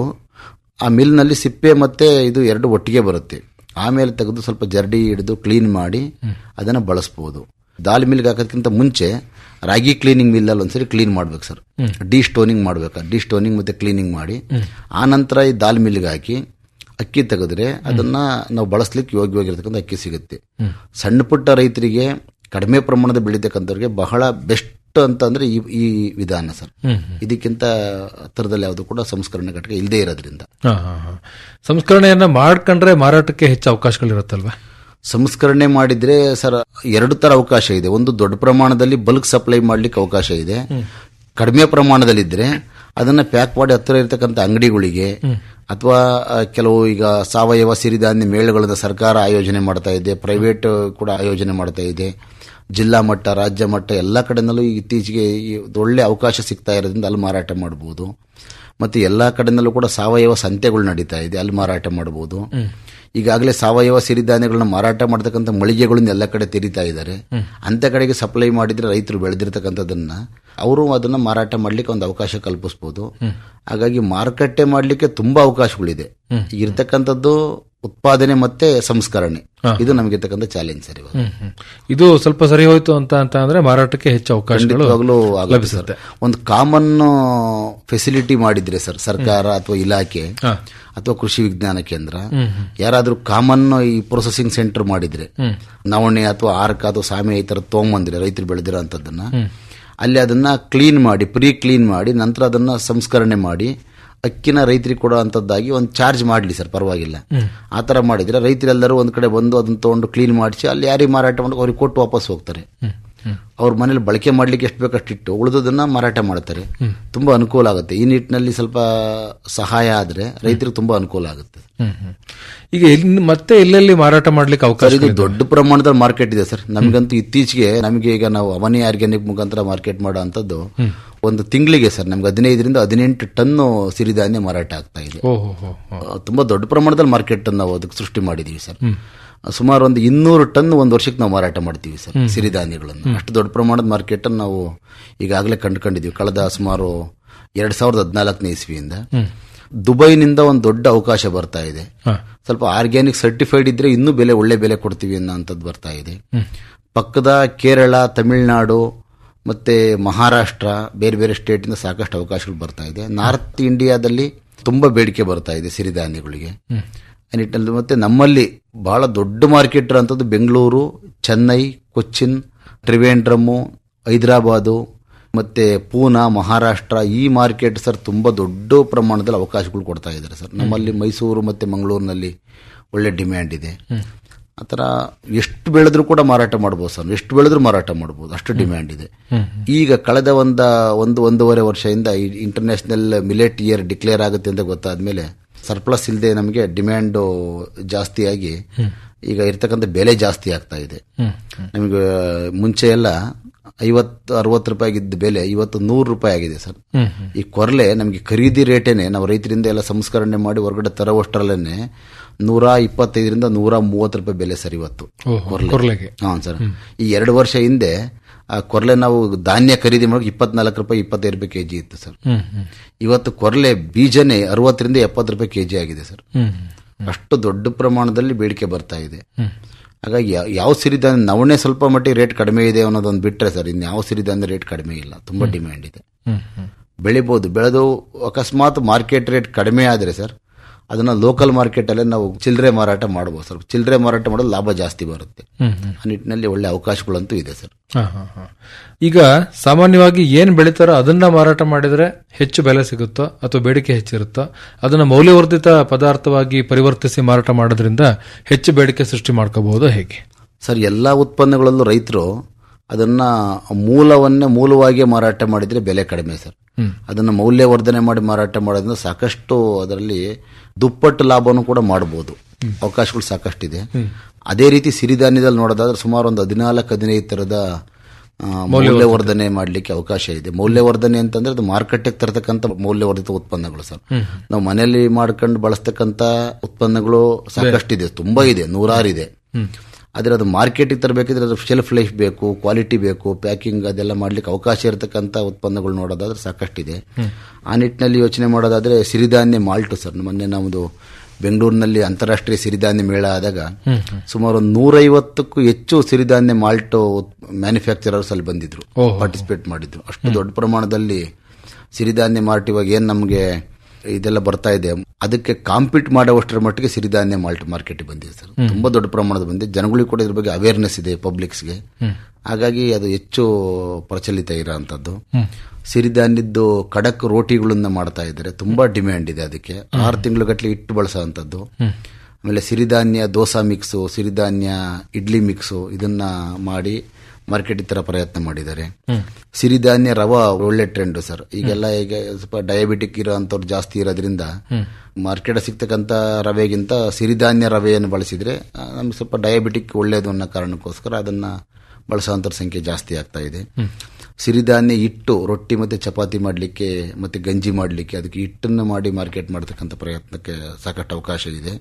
ಆ ಮಿಲ್ನಲ್ಲಿ ಸಿಪ್ಪೆ ಮತ್ತೆ ಇದು ಎರಡು ಒಟ್ಟಿಗೆ ಬರುತ್ತೆ ಆಮೇಲೆ ತೆಗೆದು ಸ್ವಲ್ಪ ಜರಡಿ ಹಿಡಿದು ಕ್ಲೀನ್ ಮಾಡಿ ಅದನ್ನ ಬಳಸಬಹುದು ದಾಲ್ ಮಿಲ್ಗೆ ಹಾಕೋದಕ್ಕಿಂತ ಮುಂಚೆ ರಾಗಿ ಕ್ಲೀನಿಂಗ್ ಮಿಲ್ ಅಲ್ಲಿ ಒಂದ್ಸರಿ ಕ್ಲೀನ್ ಮಾಡ್ಬೇಕು ಸರ್ ಡಿ ಸ್ಟೋನಿಂಗ್ ಮಾಡ್ಬೇಕು ಡಿ ಸ್ಟೋನಿಂಗ್ ಮತ್ತೆ ಕ್ಲೀನಿಂಗ್ ಮಾಡಿ ಆ ನಂತರ ಈ ದಾಲ್ ಮಿಲ್ಗೆ ಹಾಕಿ ಅಕ್ಕಿ ತೆಗೆದ್ರೆ ಅದನ್ನ ನಾವು ಬಳಸ್ಲಿಕ್ಕೆ ಯೋಗ್ಯವಾಗಿರ್ತಕ್ಕಂಥ ಅಕ್ಕಿ ಸಿಗುತ್ತೆ ಸಣ್ಣ ಪುಟ್ಟ ರೈತರಿಗೆ ಕಡಿಮೆ ಪ್ರಮಾಣದ ಬೆಳೀತಕ್ಕಂಥವ್ರಿಗೆ ಬಹಳ ಬೆಸ್ಟ್ ಅಂತ ಅಂದ್ರೆ ಈ ಈ ವಿಧಾನ ಸರ್ ಇದಕ್ಕಿಂತ ಹತ್ತಿರದಲ್ಲಿ ಯಾವುದು ಕೂಡ ಸಂಸ್ಕರಣೆ ಘಟಕ ಇಲ್ಲದೆ ಇರೋದ್ರಿಂದ ಹಾ, ಹಾ, ಹಾ. ಸಂಸ್ಕರಣೆಯನ್ನ ಮಾಡ್ಕೊಂಡ್ರೆ ಮಾರಾಟಕ್ಕೆ ಹೆಚ್ಚು ಅವಕಾಶಗಳಿರುತ್ತಲ್ವಾ ಸಂಸ್ಕರಣೆ ಮಾಡಿದ್ರೆ ಸರ್ ಎರಡು ತರ ಅವಕಾಶ ಇದೆ ಒಂದು ದೊಡ್ಡ ಪ್ರಮಾಣದಲ್ಲಿ ಬಲ್ಕ್ ಸಪ್ಲೈ ಮಾಡ್ಲಿಕ್ಕೆ ಅವಕಾಶ ಇದೆ ಕಡಿಮೆ ಪ್ರಮಾಣದಲ್ಲಿದ್ರೆ ಅದನ್ನ ಪ್ಯಾಕ್ ಮಾಡಿ ಹತ್ತಿರ ಇರತಕ್ಕಂಥ ಅಂಗಡಿಗಳಿಗೆ ಅಥವಾ ಆ, ಕೆಲವು ಈಗ ಸಾವಯವ ಸಿರಿಧಾನ್ಯ ಮೇಳಗಳನ್ನ ಸರ್ಕಾರ ಆಯೋಜನೆ ಮಾಡ್ತಾ ಇದೆ ಪ್ರೈವೇಟ್ ಕೂಡ ಆಯೋಜನೆ ಮಾಡ್ತಾ ಇದೆ ಜಿಲ್ಲಾ ಮಟ್ಟ ರಾಜ್ಯ ಮಟ್ಟ ಎಲ್ಲ ಕಡೆನಲ್ಲೂ ಇತ್ತೀಚೆಗೆ ಈ ಒಳ್ಳೆ ಅವಕಾಶ ಸಿಗ್ತಾ ಇರೋದ್ರಿಂದ ಅಲ್ಲಿ ಮಾರಾಟ ಮಾಡಬಹುದು ಮತ್ತೆ ಎಲ್ಲಾ ಕಡೆನಲ್ಲೂ ಕೂಡ ಸಾವಯವ ಸಂತೆಗಳು ನಡೀತಾ ಇದೆ ಅಲ್ಲಿ ಮಾರಾಟ ಮಾಡಬಹುದು ಈಗಾಗಲೇ ಸಾವಯವ ಸಿರಿಧಾನ್ಯಗಳನ್ನ ಮಾರಾಟ ಮಾಡತಕ್ಕಂಥ ಮಳಿಗೆಗಳನ್ನ ಎಲ್ಲ ಕಡೆ ತೆರೀತಾ ಇದ್ದಾರೆ ಅಂತ ಕಡೆಗೆ ಸಪ್ಲೈ ಮಾಡಿದ್ರೆ ರೈತರು ಬೆಳೆದಿರ್ತಕ್ಕಂಥದ್ದನ್ನ ಅವರು ಅದನ್ನ ಮಾರಾಟ ಮಾಡ್ಲಿಕ್ಕೆ ಒಂದು ಅವಕಾಶ ಕಲ್ಪಿಸಬಹುದು ಹಾಗಾಗಿ ಮಾರುಕಟ್ಟೆ ಮಾಡ್ಲಿಕ್ಕೆ ತುಂಬಾ ಅವಕಾಶಗಳಿದೆ ಈಗ ಇರ್ತಕ್ಕಂಥದ್ದು ಉತ್ಪಾದನೆ ಮತ್ತೆ ಸಂಸ್ಕರಣೆ ಇದು ನಮಗಿರ್ತಕ್ಕಂಥ ಚಾಲೆಂಜ್ ಸರ್ ಇವಾಗ ಹ್ಮ್, ಹ್ಮ್. ಇದು ಸ್ವಲ್ಪ ಸರಿ ಹೋಯ್ತು ಅಂತ ಅಂತ ಅಂದ್ರೆ ಮಾರಾಟಕ್ಕೆ ಹೆಚ್ಚು ಅವಕಾಶಗಳು ಖಂಡಿತವಾಗ್ಲೂ ಆಗುತ್ತೆ ಸರ್. ಲಭಿಸುತ್ತೆ ಒಂದು ಕಾಮನ್ ಫೆಸಿಲಿಟಿ ಮಾಡಿದ್ರೆ ಸರ್ ಸರ್ಕಾರ ಅಥವಾ ಇಲಾಖೆ ಅಥವಾ ಕೃಷಿ ವಿಜ್ಞಾನ ಕೇಂದ್ರ ಯಾರಾದ್ರೂ ಕಾಮನ್ ಈ ಪ್ರೊಸೆಸಿಂಗ್ ಸೆಂಟರ್ ಮಾಡಿದ್ರೆ ನವಣೆ ಅಥವಾ ಆರ್ಕ ಅಥವಾ ಸಾಮೆ ಈ ತರ ತಗೊಂಬಂದ್ರೆ ರೈತರು ಬೆಳೆದಿರೋ ಅಂತದನ್ನ ಅಲ್ಲಿ ಅದನ್ನ ಕ್ಲೀನ್ ಮಾಡಿ ಪ್ರೀ ಕ್ಲೀನ್ ಮಾಡಿ ನಂತರ ಅದನ್ನ ಸಂಸ್ಕರಣೆ ಮಾಡಿ ಅಕ್ಕಿನ ರೈತರಿಗೆ ಕೊಡೋ ಅಂಥದ್ದಾಗಿ ಒಂದು ಚಾರ್ಜ್ ಮಾಡಲಿ ಸರ್ ಪರವಾಗಿಲ್ಲ ಆ ಥರ ಮಾಡಿದ್ರೆ ರೈತರೆಲ್ಲರೂ ಒಂದು ಕಡೆ ಬಂದು ಅದನ್ನ ತೊಗೊಂಡು ಕ್ಲೀನ್ ಮಾಡಿಸಿ ಅಲ್ಲಿ ಯಾರಿಗೆ ಮಾರಾಟ ಮಾಡಿ ಅವ್ರಿಗೆ ಕೊಟ್ಟು ವಾಪಸ್ ಹೋಗ್ತಾರೆ ಅವ್ರ ಮನೇಲಿ ಬಳಕೆ ಮಾಡ್ಲಿಕ್ಕೆ ಎಷ್ಟು ಬೇಕಷ್ಟು ಇಟ್ಟು ಉಳಿದದನ್ನ ಮಾರಾಟ ಮಾಡ್ತಾರೆ ತುಂಬಾ ಅನುಕೂಲ ಆಗುತ್ತೆ ಈ ನಿಟ್ಟಿನಲ್ಲಿ ಸ್ವಲ್ಪ ಸಹಾಯ ಆದ್ರೆ ರೈತರಿಗೆ ತುಂಬಾ ಅನುಕೂಲ ಆಗುತ್ತೆ ಈಗ ಎಲ್ಲಿ ಮತ್ತೆ ಎಲ್ಲೆಲ್ಲಿ ಮಾರಾಟ ಮಾಡ್ಲಿಕ್ಕೆ ಅವಕಾಶ ಸರ್ ಇದು ದೊಡ್ಡ ಪ್ರಮಾಣದಲ್ಲಿ ಮಾರ್ಕೆಟ್ ಇದೆ ಸರ್ ನಮಗಂತೂ ಇತ್ತೀಚೆಗೆ ನಮಗೆ ಈಗ ನಾವು ಅವನಿ ಆರ್ಗ್ಯಾನಿಕ್ ಮುಖಾಂತರ ಮಾರ್ಕೆಟ್ ಮಾಡೋ ಅಂಥದ್ದು ಒಂದು ತಿಂಗಳಿಗೆ ಸರ್ ನಮ್ಗೆ ಹದಿನೈದರಿಂದ ಹದಿನೆಂಟು ಟನ್ನು ಸಿರಿಧಾನ್ಯ ಮಾರಾಟ ಆಗ್ತಾ ಇದೆ ಓಹೋ ಹೋ ಆ, ತುಂಬಾ ದೊಡ್ಡ ಪ್ರಮಾಣದಲ್ಲಿ ಮಾರ್ಕೆಟ್ ನಾವು ಅದಕ್ಕೆ ಸೃಷ್ಟಿ ಮಾಡಿದೀವಿ ಸರ್ ಸುಮಾರು ಒಂದು ಇನ್ನೂರು ಟನ್ ಒಂದು ವರ್ಷಕ್ಕೆ ನಾವು ಮಾರಾಟ ಮಾಡ್ತೀವಿ ಸರ್ ಸಿರಿಧಾನ್ಯಗಳನ್ನು ಅಷ್ಟು ದೊಡ್ಡ ಪ್ರಮಾಣದ ಮಾರ್ಕೆಟ್ ನಾವು ಈಗಾಗಲೇ ಕಂಡುಕೊಂಡಿದ್ದೀವಿ ಕಳೆದ ಸುಮಾರು ಎರಡ್ ಸಾವಿರದ ಹದಿನಾಲ್ಕನೇ ಇಸ್ವಿಯಿಂದ ದುಬೈನಿಂದ ಒಂದು ದೊಡ್ಡ ಅವಕಾಶ ಬರ್ತಾ ಇದೆ ಸ್ವಲ್ಪ ಆರ್ಗ್ಯಾನಿಕ್ ಸರ್ಟಿಫೈಡ್ ಇದ್ರೆ ಇನ್ನೂ ಬೆಲೆ ಒಳ್ಳೆ ಬೆಲೆ ಕೊಡ್ತೀವಿ ಅನ್ನೋಂಥದ್ದು ಬರ್ತಾ ಇದೆ ಪಕ್ಕದ ಕೇರಳ ತಮಿಳುನಾಡು ಮತ್ತೆ ಮಹಾರಾಷ್ಟ್ರ ಬೇರೆ ಬೇರೆ ಸ್ಟೇಟಿಂದ ಸಾಕಷ್ಟು ಅವಕಾಶಗಳು ಬರ್ತಾ ಇದೆ ನಾರ್ತ್ ಇಂಡಿಯಾದಲ್ಲಿ ತುಂಬಾ ಬೇಡಿಕೆ ಬರ್ತಾ ಇದೆ ಸಿರಿಧಾನ್ಯಗಳಿಗೆ ಆ ನಿಟ್ಟಿನಲ್ಲಿ ಮತ್ತೆ ನಮ್ಮಲ್ಲಿ ಬಹಳ ದೊಡ್ಡ ಮಾರ್ಕೆಟ್ ಇರೋಂಥದ್ದು ಬೆಂಗಳೂರು ಚೆನ್ನೈ ಕೊಚ್ಚಿನ್ ತ್ರಿವೇಂದ್ರಮ್ಮು ಹೈದರಾಬಾದು ಮತ್ತೆ ಪೂನಾ ಮಹಾರಾಷ್ಟ್ರ ಈ ಮಾರ್ಕೆಟ್ ಸರ್ ತುಂಬಾ ದೊಡ್ಡ ಪ್ರಮಾಣದಲ್ಲಿ ಅವಕಾಶಗಳು ಕೊಡ್ತಾ ಇದ್ದಾರೆ ಸರ್ ನಮ್ಮಲ್ಲಿ ಮೈಸೂರು ಮತ್ತೆ ಮಂಗಳೂರಿನಲ್ಲಿ ಒಳ್ಳೆ ಡಿಮ್ಯಾಂಡ್ ಇದೆ ಆ ಥರ ಎಷ್ಟು ಬೆಳೆದ್ರೂ ಕೂಡ ಮಾರಾಟ ಮಾಡ್ಬೋದು ಸರ್ ಎಷ್ಟು ಬೆಳೆದ್ರೂ ಮಾರಾಟ ಮಾಡ್ಬೋದು ಅಷ್ಟು ಡಿಮ್ಯಾಂಡ್ ಇದೆ ಈಗ ಕಳೆದ ಒಂದ ಒಂದು ಒಂದೂವರೆ ವರ್ಷದಿಂದ ಇಂಟರ್ನ್ಯಾಷನಲ್ ಮಿಲೆಟ್ ಇಯರ್ ಡಿಕ್ಲೇರ್ ಆಗುತ್ತೆ ಅಂತ ಗೊತ್ತಾದ್ಮೇಲೆ ಸರ್ಪ್ಲಸ್ ಇಲ್ಲದೆ ನಮಗೆ ಡಿಮ್ಯಾಂಡ್ ಜಾಸ್ತಿಯಾಗಿ ಈಗ ಇರ್ತಕ್ಕಂಥ ಬೆಲೆ ಜಾಸ್ತಿ ಆಗ್ತಾ ಇದೆ ನಮಗೆ ಮುಂಚೆ ಎಲ್ಲ ಐವತ್ತು ಅರವತ್ತು ರೂಪಾಯಿ ಇದ್ದ ಬೆಲೆ ಇವತ್ತು ನೂರು ರೂಪಾಯಿ ಆಗಿದೆ ಸರ್ ಈ ಕೊರಲೆ ನಮಗೆ ಖರೀದಿ ರೇಟೇನೆ ನಾವು ರೈತರಿಂದ ಎಲ್ಲ ಸಂಸ್ಕರಣೆ ಮಾಡಿ ಹೊರಗಡೆ ತರೋವಷ್ಟರಲ್ಲೇ ನೂರ ಇಪ್ಪತ್ತೈದರಿಂದ ನೂರ ಮೂವತ್ತು ರೂಪಾಯಿ ಬೆಲೆ ಸರ್ ಇವತ್ತು ಕೊರ್ಲೆಗೆ ಹಾಂ ಸರ್ ಈ ಎರಡು ವರ್ಷ ಹಿಂದೆ ಆ ಕೊರ್ಲೆ ನಾವು ಧಾನ್ಯ ಖರೀದಿ ಮಾಡೋಕೆ ಇಪ್ಪತ್ನಾಲ್ಕು ರೂಪಾಯಿ ಇಪ್ಪತ್ತೈದು ರೂಪಾಯಿ ಕೆಜಿ ಇತ್ತು ಸರ್ ಇವತ್ತು ಕೊರ್ಲೆ ಬೀಜನೇ ಅರವತ್ತರಿಂದ ಎಪ್ಪತ್ತು ರೂಪಾಯಿ ಕೆಜಿ ಆಗಿದೆ ಸರ್ ಅಷ್ಟು ದೊಡ್ಡ ಪ್ರಮಾಣದಲ್ಲಿ ಬೇಡಿಕೆ ಬರ್ತಾ ಇದೆ ಹಾಗಾಗಿ ಯಾ- ಯಾವ ಸಿರಿಧಾನ್ಯ ನವಣೆ ಸ್ವಲ್ಪ ಮಟ್ಟಿಗೆ ರೇಟ್ ಕಡಿಮೆ ಇದೆ ಅನ್ನೋದೊಂದು ಬಿಟ್ರೆ ಸರ್ ಇನ್ನು ಯಾವ ಸಿರಿಧಾನ್ಯ ರೇಟ್ ಕಡಿಮೆ ಇಲ್ಲ ತುಂಬಾ ಡಿಮ್ಯಾಂಡ್ ಇದೆ ಬೆಳಿಬೋದು ಬೆಳೆದು ಅಕಸ್ಮಾತ್ ಮಾರ್ಕೆಟ್ ರೇಟ್ ಕಡಿಮೆ ಆದರೆ ಸರ್ ಅದನ್ನ ಲೋಕಲ್ ಮಾರ್ಕೆಟ್ ಅಲ್ಲೇ ನಾವು ಚಿಲ್ಲರೆ ಮಾರಾಟ ಮಾಡಬಹುದು ಸರ್ ಚಿಲ್ಲರೆ ಮಾರಾಟ ಮಾಡೋದು ಲಾಭ ಜಾಸ್ತಿ ಬರುತ್ತೆ ಆ ನಿಟ್ಟಿನಲ್ಲಿ ಒಳ್ಳೆ ಅವಕಾಶಗಳಂತೂ ಇದೆ ಸರ್ ಹಾ, ಹಾ, ಹಾ. ಈಗ ಸಾಮಾನ್ಯವಾಗಿ ಏನ್ ಬೆಳಿತಾರೋ ಅದನ್ನ ಮಾರಾಟ ಮಾಡಿದ್ರೆ ಹೆಚ್ಚು ಬೆಲೆ ಸಿಗುತ್ತೋ ಅಥವಾ ಬೇಡಿಕೆ ಹೆಚ್ಚಿರುತ್ತೋ ಅದನ್ನ ಮೌಲ್ಯವರ್ಧಿತ ಪದಾರ್ಥವಾಗಿ ಪರಿವರ್ತಿಸಿ ಮಾರಾಟ ಮಾಡೋದ್ರಿಂದ ಹೆಚ್ಚು ಬೇಡಿಕೆ ಸೃಷ್ಟಿ ಮಾಡ್ಕೋಬಹುದು ಹೇಗೆ ಸರ್ ಎಲ್ಲ ಉತ್ಪನ್ನಗಳಲ್ಲೂ ರೈತರು ಅದನ್ನ ಮೂಲವನ್ನೇ ಮೂಲವಾಗಿ ಮಾರಾಟ ಮಾಡಿದ್ರೆ ಬೆಲೆ ಕಡಿಮೆ ಸರ್ ಅದನ್ನ ಮೌಲ್ಯವರ್ಧನೆ ಮಾಡಿ ಮಾರಾಟ ಮಾಡೋದ್ರಿಂದ ಸಾಕಷ್ಟು ಅದರಲ್ಲಿ ದುಪ್ಪಟ್ಟು ಲಾಭನೂ ಕೂಡ ಮಾಡಬಹುದು ಅವಕಾಶಗಳು ಸಾಕಷ್ಟಿದೆ ಅದೇ ರೀತಿ ಸಿರಿಧಾನ್ಯದಲ್ಲಿ ನೋಡೋದಾದ್ರೆ ಸುಮಾರು ಒಂದು ಹದಿನಾಲ್ಕು ಹದಿನೈದು ತರದ ಆ, ಮೌಲ್ಯವರ್ಧನೆ ಮಾಡಲಿಕ್ಕೆ ಅವಕಾಶ ಇದೆ ಮೌಲ್ಯವರ್ಧನೆ ಅಂತಂದ್ರೆ ಅದು ಮಾರುಕಟ್ಟೆಗೆ ತರತಕ್ಕಂಥ ಮೌಲ್ಯವರ್ಧಿತ ಉತ್ಪನ್ನಗಳು ಸರ್ ನಾವು ಮನೆಯಲ್ಲಿ ಮಾಡ್ಕೊಂಡು ಬಳಸ್ತಕ್ಕಂಥ ಉತ್ಪನ್ನಗಳು ಸಾಕಷ್ಟಿದೆ ತುಂಬಾ ಇದೆ ನೂರಾರಿದೆ ಆದ್ರೆ ಅದು ಮಾರ್ಕೆಟಿಗೆ ತರಬೇಕಿದ್ರೆ ಅದು ಶೆಲ್ಫ್ ಲೈಫ್ ಬೇಕು ಕ್ವಾಲಿಟಿ ಬೇಕು ಪ್ಯಾಕಿಂಗ್ ಅದೆಲ್ಲ ಮಾಡ್ಲಿಕ್ಕೆ ಅವಕಾಶ ಇರತಕ್ಕಂಥ ಉತ್ಪನ್ನಗಳು ನೋಡೋದಾದ್ರೆ ಸಾಕಷ್ಟಿದೆ ಆ ನಿಟ್ಟಿನಲ್ಲಿ ಯೋಚನೆ ಮಾಡೋದಾದ್ರೆ ಸಿರಿಧಾನ್ಯ ಮಾಲ್ಟು ಸರ್ ಮೊನ್ನೆ ನಮ್ಮದು ಬೆಂಗಳೂರಿನಲ್ಲಿ ಅಂತಾರಾಷ್ಟ್ರೀಯ ಸಿರಿಧಾನ್ಯ ಮೇಳ ಆದಾಗ ಸುಮಾರು ಒಂದು ನೂರೈವತ್ತಕ್ಕೂ ಹೆಚ್ಚು ಸಿರಿಧಾನ್ಯ ಮಾಲ್ಟ್ ಮ್ಯಾನುಫ್ಯಾಕ್ಚರರ್ಸ್ ಅಲ್ಲಿ ಬಂದಿದ್ರು ಪಾರ್ಟಿಸಿಪೇಟ್ ಮಾಡಿದ್ರು ಅಷ್ಟು ದೊಡ್ಡ ಪ್ರಮಾಣದಲ್ಲಿ ಸಿರಿಧಾನ್ಯ ಮಾರ್ಟ್ ಇವಾಗ ಏನ್ ನಮಗೆ ಇದೆಲ್ಲ ಬರ್ತಾ ಇದೆ ಅದಕ್ಕೆ ಕಾಂಪೀಟ್ ಮಾಡುವಷ್ಟರ ಮಟ್ಟಿಗೆ ಸಿರಿಧಾನ್ಯ ಮಾಲ್ಟ್ ಮಾರ್ಕೆಟ್ ಬಂದಿದೆ ಸರ್ ತುಂಬಾ ದೊಡ್ಡ ಪ್ರಮಾಣದ ಬಂದಿದೆ ಜನಗಳಿಗೆ ಕೂಡ ಇದ್ರ ಬಗ್ಗೆ ಅವೇರ್ನೆಸ್ ಇದೆ ಪಬ್ಲಿಕ್ಸ್ಗೆ ಹಾಗಾಗಿ ಅದು ಹೆಚ್ಚು ಪ್ರಚಲಿತ ಇರೋಂಥದ್ದು ಸಿರಿಧಾನ್ಯದ್ದು ಖಡಕ್ ರೋಟಿಗಳನ್ನ ಮಾಡ್ತಾ ಇದ್ದಾರೆ ತುಂಬಾ ಡಿಮ್ಯಾಂಡ್ ಇದೆ ಅದಕ್ಕೆ ಆರು ತಿಂಗಳುಗಟ್ಟಲೆ ಇಟ್ಟು ಬಳಸೋಂಥದ್ದು ಆಮೇಲೆ ಸಿರಿಧಾನ್ಯ ದೋಸಾ ಮಿಕ್ಸು ಸಿರಿಧಾನ್ಯ ಇಡ್ಲಿ ಮಿಕ್ಸು ಇದನ್ನ ಮಾಡಿ ಮಾರ್ಕೆಟ್ ತರ ಪ್ರಯತ್ನ ಮಾಡಿದ್ದಾರೆ ಸಿರಿಧಾನ್ಯ ರವ ಒಳ್ಳೆ ಟ್ರೆಂಡ್ ಸರ್ ಈಗೆಲ್ಲ ಈಗ ಸ್ವಲ್ಪ ಡಯಾಬಿಟಿಕ್ ಇರೋಂಥವ್ರು ಜಾಸ್ತಿ ಇರೋದ್ರಿಂದ ಮಾರ್ಕೆಟ್ ಸಿಗ್ತಕ್ಕಂಥ ರವೆಗಿಂತ ಸಿರಿಧಾನ್ಯ ರವೆಯನ್ನು ಬಳಸಿದ್ರೆ ಆ, ನಮ್ಗೆ ಸ್ವಲ್ಪ ಡಯಾಬಿಟಿಕ್ ಒಳ್ಳೇದು ಅನ್ನೋ ಕಾರಣಕ್ಕೋಸ್ಕರ ಅದನ್ನ ಬಳಸುವಂಥವ್ರ ಸಂಖ್ಯೆ ಜಾಸ್ತಿ ಆಗ್ತಾ ಇದೆ ಸಿರಿಧಾನ್ಯ ಹಿಟ್ಟು ರೊಟ್ಟಿ ಮತ್ತೆ ಚಪಾತಿ ಮಾಡಲಿಕ್ಕೆ ಮತ್ತೆ ಗಂಜಿ ಮಾಡಲಿಕ್ಕೆ ಅದಕ್ಕೆ ಹಿಟ್ಟನ್ನು ಮಾಡಿ ಮಾರ್ಕೆಟ್ ಮಾಡತಕ್ಕಂಥ ಪ್ರಯತ್ನಕ್ಕೆ ಸಾಕಷ್ಟು ಅವಕಾಶ ಇದೆ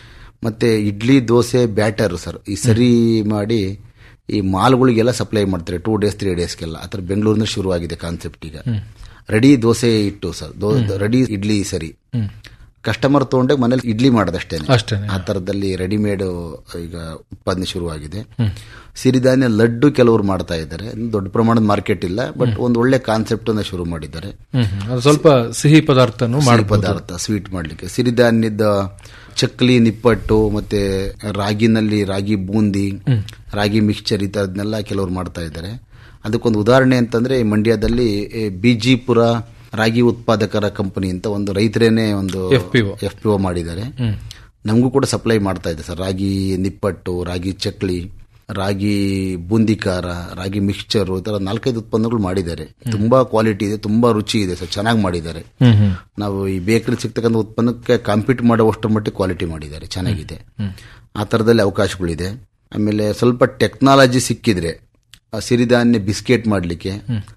ಮತ್ತೆ ಇಡ್ಲಿ ದೋಸೆ ಬ್ಯಾಟರ್ ಸರ್ ಈ ಸರಿ ಮಾಡಿ ಈ ಮಾಲ್ಗಳಿಗೆಲ್ಲ ಸಪ್ಲೈ ಮಾಡ್ತಾರೆ ಟೂ ಡೇಸ್ ತ್ರೀ ಡೇಸ್ಗೆಲ್ಲ ಆ ಥರ ಬೆಂಗಳೂರಿನ ಶುರುವಾಗಿದೆ ಕಾನ್ಸೆಪ್ಟ್ ಈಗ ರೆಡಿ ದೋಸೆ ಇಟ್ಟು ಸರ್ ರೆಡಿ ಇಡ್ಲಿ ಸರಿ ಕಸ್ಟಮರ್ ತಗೊಂಡೆ ಮನೇಲಿ ಇಡ್ಲಿ ಮಾಡೋದಷ್ಟೇ ಅಷ್ಟೇನೆ. ಆ ತರದಲ್ಲಿ ರೆಡಿಮೇಡ್ ಈಗ ಉತ್ಪಾದನೆ ಶುರುವಾಗಿದೆ ಸಿರಿಧಾನ್ಯ ಲಡ್ಡು ಕೆಲವರು ಮಾಡ್ತಾ ಇದ್ದಾರೆ ಇನ್ನು ದೊಡ್ಡ ಪ್ರಮಾಣದ ಮಾರ್ಕೆಟ್ ಇಲ್ಲ ಬಟ್ ಒಂದು ಒಳ್ಳೆ ಕಾನ್ಸೆಪ್ಟ್ ಅನ್ನ ಶುರು ಮಾಡಿದ್ದಾರೆ ಅದು ಸ್ವಲ್ಪ ಸಿಹಿ ಪದಾರ್ಥನು ಸಿಹಿ ಮಾಡಬಹುದು ಪದಾರ್ಥ ಸ್ವೀಟ್ ಮಾಡ್ಲಿಕ್ಕೆ ಸಿರಿಧಾನ್ಯದ ಚಕ್ಲಿ ನಿಪ್ಪಟ್ಟು ಮತ್ತೆ ರಾಗಿನಲ್ಲಿ ರಾಗಿ ಬೂಂದಿ ರಾಗಿ ಮಿಕ್ಸ್ಚರ್ ಈ ತರದ್ನೆಲ್ಲ ಕೆಲವರು ಮಾಡ್ತಾ ಇದ್ದಾರೆ ಅದಕ್ಕೊಂದು ಉದಾಹರಣೆ ಅಂತಂದ್ರೆ ಈ ಮಂಡ್ಯದಲ್ಲಿ ಈ ಬಿಜಿಪುರ ರಾಗಿ ಉತ್ಪಾದಕರ ಕಂಪನಿ ಅಂತ ಒಂದು ರೈತರೇನೆ ಒಂದು FPO. ಎಫ್ ಪಿ ಒ ಮಾಡಿದ್ದಾರೆ ನಮಗೂ ಕೂಡ ಸಪ್ಲೈ ಮಾಡ್ತಾ ಇದೆ ಸರ್ ರಾಗಿ ನಿಪ್ಪಟ್ಟು ರಾಗಿ ಚಕ್ಲಿ ರಾಗಿ ಬೂಂದಿ ಖಾರ ರಾಗಿ ಮಿಕ್ಸ್ಚರ್ ಈ ತರ ನಾಲ್ಕೈದು ಉತ್ಪನ್ನಗಳು ಮಾಡಿದ್ದಾರೆ ತುಂಬಾ ಕ್ವಾಲಿಟಿ ಇದೆ ತುಂಬಾ ರುಚಿ ಇದೆ ಸರ್ ಚೆನ್ನಾಗಿ ಮಾಡಿದ್ದಾರೆ ನಾವು ಈ ಬೇಕರಿ ಸಿಗ್ತಕ್ಕಂಥ ಉತ್ಪನ್ನಕ್ಕೆ ಕಾಂಪೀಟ್ ಮಾಡುವಷ್ಟರ ಮಟ್ಟಿಗೆ ಕ್ವಾಲಿಟಿ ಮಾಡಿದ್ದಾರೆ ಚೆನ್ನಾಗಿದೆ ಆ ಥರದಲ್ಲಿ ಅವಕಾಶಗಳಿದೆ ಆಮೇಲೆ ಸ್ವಲ್ಪ ಟೆಕ್ನಾಲಜಿ ಸಿಕ್ಕಿದ್ರೆ ಆ ಸಿರಿಧಾನ್ಯ ಬಿಸ್ಕೆಟ್ ಮಾಡಲಿಕ್ಕೆ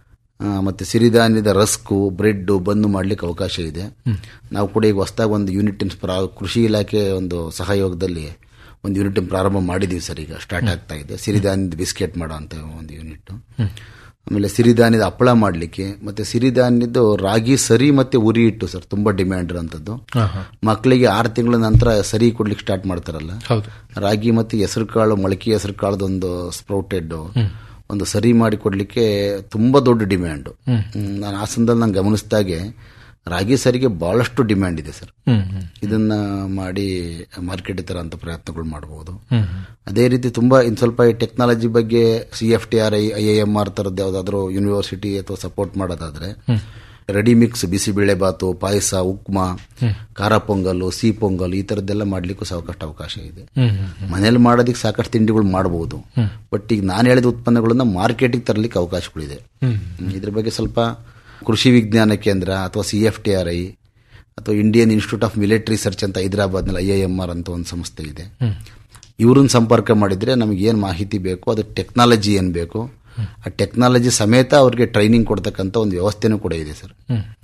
ಮತ್ತೆ ಸಿರಿಧಾನ್ಯದ ರಸ್ಕು ಬ್ರೆಡ್ ಬನ್ನು ಮಾಡ್ಲಿಕ್ಕೆ ಅವಕಾಶ ಇದೆ ನಾವು ಕೂಡ ಈಗ ಹೊಸದಾಗಿ ಒಂದು ಯೂನಿಟ್ ಕೃಷಿ ಇಲಾಖೆ ಒಂದು ಸಹಯೋಗದಲ್ಲಿ ಒಂದು ಯೂನಿಟ್ ಪ್ರಾರಂಭ ಮಾಡಿದೀವಿ ಸರ್ ಈಗ ಸ್ಟಾರ್ಟ್ ಆಗ್ತಾ ಇದೆ ಸಿರಿಧಾನ್ಯದ ಬಿಸ್ಕೆಟ್ ಮಾಡೋ ಅಂತ ಒಂದು ಯೂನಿಟ್ ಆಮೇಲೆ ಸಿರಿಧಾನ್ಯದ ಹಪ್ಪಳ ಮಾಡಲಿಕ್ಕೆ ಮತ್ತೆ ಸಿರಿಧಾನ್ಯದ್ದು ರಾಗಿ ಸರಿ ಮತ್ತೆ ಉರಿ ಇಟ್ಟು ಸರ್ ತುಂಬಾ ಡಿಮ್ಯಾಂಡ್ ಇರೋಂಥದ್ದು ಮಕ್ಕಳಿಗೆ ಆರು ತಿಂಗಳ ನಂತರ ಸರಿ ಕೊಡ್ಲಿಕ್ಕೆ ಸ್ಟಾರ್ಟ್ ಮಾಡ್ತಾರಲ್ಲ ಹೌದು ರಾಗಿ ಮತ್ತೆ ಹೆಸರು ಕಾಳು ಮೊಳಕೆ ಹೆಸರು ಕಾಳದೊಂದು ಸ್ಪ್ರೌಟೆಡ್ ಒಂದು ಸರಿ ಮಾಡಿ ಕೊಡ್ಲಿಕ್ಕೆ ತುಂಬಾ ದೊಡ್ಡ ಡಿಮ್ಯಾಂಡ್ ನಾನು ಹಾಸನದಲ್ಲಿ ನಾನು ಗಮನಿಸಿದಾಗೆ ರಾಗಿ ಸರಿಗೆ ಬಹಳಷ್ಟು ಡಿಮ್ಯಾಂಡ್ ಇದೆ ಸರ್ ಇದನ್ನ ಮಾಡಿ ಮಾರ್ಕೆಟ್ ತರಂತ ಪ್ರಯತ್ನಗಳು ಮಾಡಬಹುದು ಅದೇ ರೀತಿ ತುಂಬಾ ಇನ್ ಸ್ವಲ್ಪ ಈ ಟೆಕ್ನಾಲಜಿ ಬಗ್ಗೆ C F T R I I M R ತರದ್ದು ಯಾವ್ದಾದ್ರು ಯೂನಿವರ್ಸಿಟಿ ಅಥವಾ ಸಪೋರ್ಟ್ ಮಾಡೋದಾದ್ರೆ ರೆಡಿ ಮಿಕ್ಸ್ ಬಿಸಿಬೇಳೆ ಬಾತು ಪಾಯಸ ಉಕ್ಮಾ ಖಾರ ಪೊಂಗಲ್ ಸಿಹಿ ಪೊಂಗಲ್ ಈ ತರದ್ದೆಲ್ಲ ಮಾಡ್ಲಿಕ್ಕೂ ಸಾಕಷ್ಟು ಅವಕಾಶ ಇದೆ ಮನೇಲಿ ಮಾಡೋದಕ್ಕೆ ಸಾಕಷ್ಟು ತಿಂಡಿಗಳು ಮಾಡಬಹುದು ಬಟ್ ಈಗ ನಾನು ಹೇಳಿದ ಉತ್ಪನ್ನಗಳನ್ನ ಮಾರ್ಕೆಟಿಗೆ ತರಲಿಕ್ಕೆ ಅವಕಾಶಗಳಿದೆ ಇದ್ರ ಬಗ್ಗೆ ಸ್ವಲ್ಪ ಕೃಷಿ ವಿಜ್ಞಾನ ಕೇಂದ್ರ ಅಥವಾ C F T R I ಅಥವಾ Indian institute of military research ಅಂತ ಹೈದರಾಬಾದ್ನಲ್ಲಿ ಐ ಐ ಎಂ ಆರ್ ಅಂತ ಒಂದು ಸಂಸ್ಥೆ ಇದೆ ಇವ್ರನ್ನ ಸಂಪರ್ಕ ಮಾಡಿದ್ರೆ ನಮಗೆ ಏನು ಮಾಹಿತಿ ಬೇಕು ಅದು ಟೆಕ್ನಾಲಜಿ ಏನು ಬೇಕು ಆ ಟೆಕ್ನಾಲಜಿ ಸಮೇತ ಅವ್ರಿಗೆ ಟ್ರೈನಿಂಗ್ ಕೊಡ್ತಕ್ಕಂಥ ಒಂದು ವ್ಯವಸ್ಥೆನೂ ಕೂಡ ಇದೆ ಸರ್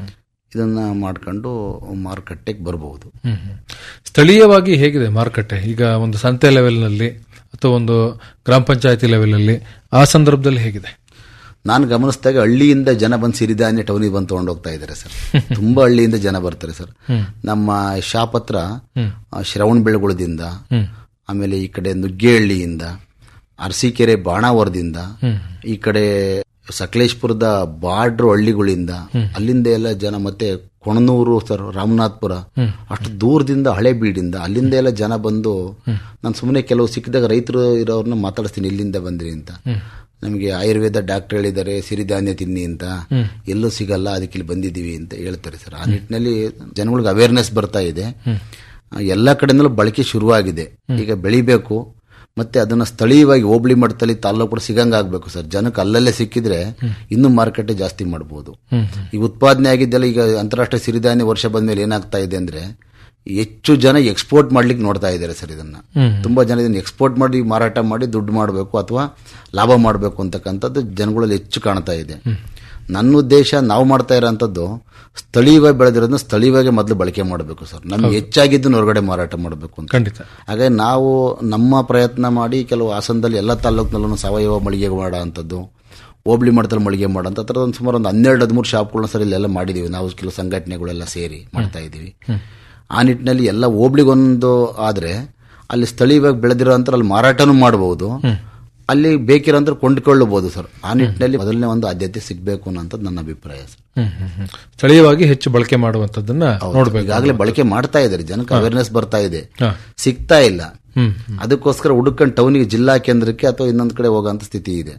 ಇದನ್ನ ಮಾಡ್ಕೊಂಡು ಮಾರುಕಟ್ಟೆಗೆ ಬರಬಹುದು ಸ್ಥಳೀಯವಾಗಿ ಹೇಗಿದೆ ಮಾರುಕಟ್ಟೆ ಈಗ ಒಂದು ಸಂತೆ ಲೆವೆಲ್ನಲ್ಲಿ ಅಥವಾ ಒಂದು ಗ್ರಾಮ ಪಂಚಾಯತಿ ಲೆವೆಲಲ್ಲಿ ಆ ಸಂದರ್ಭದಲ್ಲಿ ಹೇಗಿದೆ ನಾನು ಗಮನಿಸಿದಾಗ ಹಳ್ಳಿಯಿಂದ ಜನ ಬಂದು ಸಿರಿಧಾನ್ಯ ಟೌನಿಗೆ ಬಂದು ತಗೊಂಡು ಹೋಗ್ತಾ ಇದ್ದಾರೆ ಸರ್ ತುಂಬಾ ಹಳ್ಳಿಯಿಂದ ಜನ ಬರ್ತಾರೆ ಸರ್ ನಮ್ಮ ಶಾಪ್ ಹತ್ರ ಆ, ಶ್ರವಣ ಬೆಳಗುಳದಿಂದ ಆಮೇಲೆ ಈ ಕಡೆ ನುಗ್ಗೇಹಳ್ಳಿಯಿಂದ ಅರಸೀಕೆರೆ ಬಾಣಾವರದಿಂದ ಈ ಕಡೆ ಸಕಲೇಶ್ಪುರದ ಬಾರ್ಡ್ರು ಹಳ್ಳಿಗಳಿಂದ ಅಲ್ಲಿಂದ ಎಲ್ಲ ಜನ ಮತ್ತೆ ಕೊಣನೂರು ಸರ್ ರಾಮನಾಥ್ಪುರ ಅಷ್ಟು ದೂರದಿಂದ ಹಳೆ ಬೀಡಿಂದ ಅಲ್ಲಿಂದ ಎಲ್ಲ ಜನ ಬಂದು ನಾನು ಸುಮ್ಮನೆ ಕೆಲವು ಸಿಕ್ಕಿದಾಗ ರೈತರು ಇರೋರ್ನ ಮಾತಾಡಿಸ್ತೀನಿ ಇಲ್ಲಿಂದ ಬಂದ್ರಿ ಅಂತ ನಮಗೆ ಆಯುರ್ವೇದ ಡಾಕ್ಟರ್ ಹೇಳಿದ್ದಾರೆ ಸಿರಿಧಾನ್ಯ ತಿನ್ನಿ ಅಂತ ಎಲ್ಲೂ ಸಿಗಲ್ಲ ಅದಕ್ಕೆ ಇಲ್ಲಿ ಬಂದಿದ್ದೀವಿ ಅಂತ ಹೇಳ್ತಾರೆ ಸರ್ ಆ ನಿಟ್ಟಿನಲ್ಲಿ ಜನಗಳಿಗೆ ಅವೇರ್ನೆಸ್ ಬರ್ತಾ ಇದೆ ಎಲ್ಲ ಕಡೆಯಿಂದಲೂ ಬಳಕೆ ಶುರುವಾಗಿದೆ ಈಗ ಬೆಳಿಬೇಕು ಮತ್ತೆ ಅದನ್ನ ಸ್ಥಳೀಯವಾಗಿ ಹೋಬಳಿ ಮಟ್ಟದಲ್ಲಿ ತಾಲ್ಲೂಕು ಕೂಡ ಸಿಗಂಗಾಗಬೇಕು ಸರ್ ಜನಕ್ಕೆ ಅಲ್ಲಲ್ಲೇ ಸಿಕ್ಕಿದ್ರೆ ಇನ್ನೂ ಮಾರುಕಟ್ಟೆ ಜಾಸ್ತಿ ಮಾಡಬಹುದು ಈ ಉತ್ಪಾದನೆ ಆಗಿದ್ದೆಲ್ಲ ಈಗ ಅಂತಾರಾಷ್ಟ್ರೀಯ ಸಿರಿಧಾನ್ಯ ವರ್ಷ ಬಂದ್ಮೇಲೆ ಏನಾಗ್ತಾ ಇದೆ ಅಂದ್ರೆ ಹೆಚ್ಚು ಜನ ಎಕ್ಸ್ಪೋರ್ಟ್ ಮಾಡ್ಲಿಕ್ಕೆ ನೋಡ್ತಾ ಇದ್ದಾರೆ ಸರ್ ಇದನ್ನ ತುಂಬಾ ಜನ ಇದನ್ನ ಎಕ್ಸ್ಪೋರ್ಟ್ ಮಾಡಿ ಮಾರಾಟ ಮಾಡಿ ದುಡ್ಡು ಮಾಡಬೇಕು ಅಥವಾ ಲಾಭ ಮಾಡಬೇಕು ಅಂತಕ್ಕಂಥದ್ದು ಜನಗಳಲ್ಲಿ ಹೆಚ್ಚು ಕಾಣ್ತಾ ಇದೆ ನನ್ನ ಉದ್ದೇಶ ನಾವು ಮಾಡ್ತಾ ಇರೋಂಥದ್ದು ಸ್ಥಳೀಯವಾಗಿ ಬೆಳೆದಿರೋದನ್ನ ಸ್ಥಳೀಯವಾಗಿ ಮೊದಲು ಬಳಕೆ ಮಾಡಬೇಕು ಸರ್ ನಮ್ಗೆ ಹೆಚ್ಚಾಗಿದ್ದನ್ನು ಹೊರಗಡೆ ಮಾರಾಟ ಮಾಡಬೇಕು ಅಂತ ಖಂಡಿತ ಹಾಗೆ ನಾವು ನಮ್ಮ ಪ್ರಯತ್ನ ಮಾಡಿ ಕೆಲವು ಹಾಸನದಲ್ಲಿ ಎಲ್ಲ ತಾಲೂಕಿನಲ್ಲೂ ಸಾವಯವ ಮಳಿಗೆ ಮಾಡೋ ಅಂಥದ್ದು ಹೋಬಳಿ ಮಟ್ಟದಲ್ಲಿ ಮಳಿಗೆ ಮಾಡೋ ಅಂತ ಥರದ ಒಂದು ಸುಮಾರು ಒಂದು ಹನ್ನೆರಡು ಹದಿಮೂರು ಶಾಪ್ಗಳನ್ನ ಸರ್ ಇಲ್ಲೆಲ್ಲ ಮಾಡಿದೀವಿ ನಾವು ಕೆಲವು ಸಂಘಟನೆಗಳೆಲ್ಲ ಸೇರಿ ಮಾಡ್ತಾ ಇದ್ದೀವಿ ಆ ನಿಟ್ಟಿನಲ್ಲಿ ಎಲ್ಲ ಹೋಬಳಿಗೊಂದು ಆದ್ರೆ ಅಲ್ಲಿ ಸ್ಥಳೀಯವಾಗಿ ಬೆಳೆದಿರೋ ಅಂತ ಅಲ್ಲಿ ಮಾರಾಟನೂ ಮಾಡಬಹುದು ಅಲ್ಲಿ ಬೇಕಿರೋಂಥ ಕೊಂಡ್ಕೊಳ್ಳಬಹುದು ಸರ್ ಆ ನಿಟ್ಟಿನಲ್ಲಿ ಮೊದಲನೇ ಒಂದು ಆದ್ಯತೆ ಸಿಗಬೇಕು ಅನ್ನೋಂಥದ್ದು ನನ್ನ ಅಭಿಪ್ರಾಯ ಸರ್ ಹ್ಮ್, ಹ್ಮ್, ಹ್ಮ್. ಸ್ಥಳೀಯವಾಗಿ ಹೆಚ್ಚು ಬಳಕೆ ಮಾಡುವಂತದ್ದನ್ನ ನೋಡ್ಬೇಕು ಈಗಾಗಲೇ ಬಳಕೆ ಮಾಡ್ತಾ ಇದ್ದಾರೆ ಜನಕ್ಕೆ ಅವೇರ್ನೆಸ್ ಬರ್ತಾ ಇದೆ ಹಾ. ಸಿಗ್ತಾ ಇಲ್ಲ ಅದಕ್ಕೋಸ್ಕರ ಹುಡುಕೊಂಡು ಟೌನಿಗೆ ಜಿಲ್ಲಾ ಕೇಂದ್ರಕ್ಕೆ ಅಥವಾ ಇನ್ನೊಂದ್ ಕಡೆ ಹೋಗೋಂತ ಸ್ಥಿತಿ ಇದೆ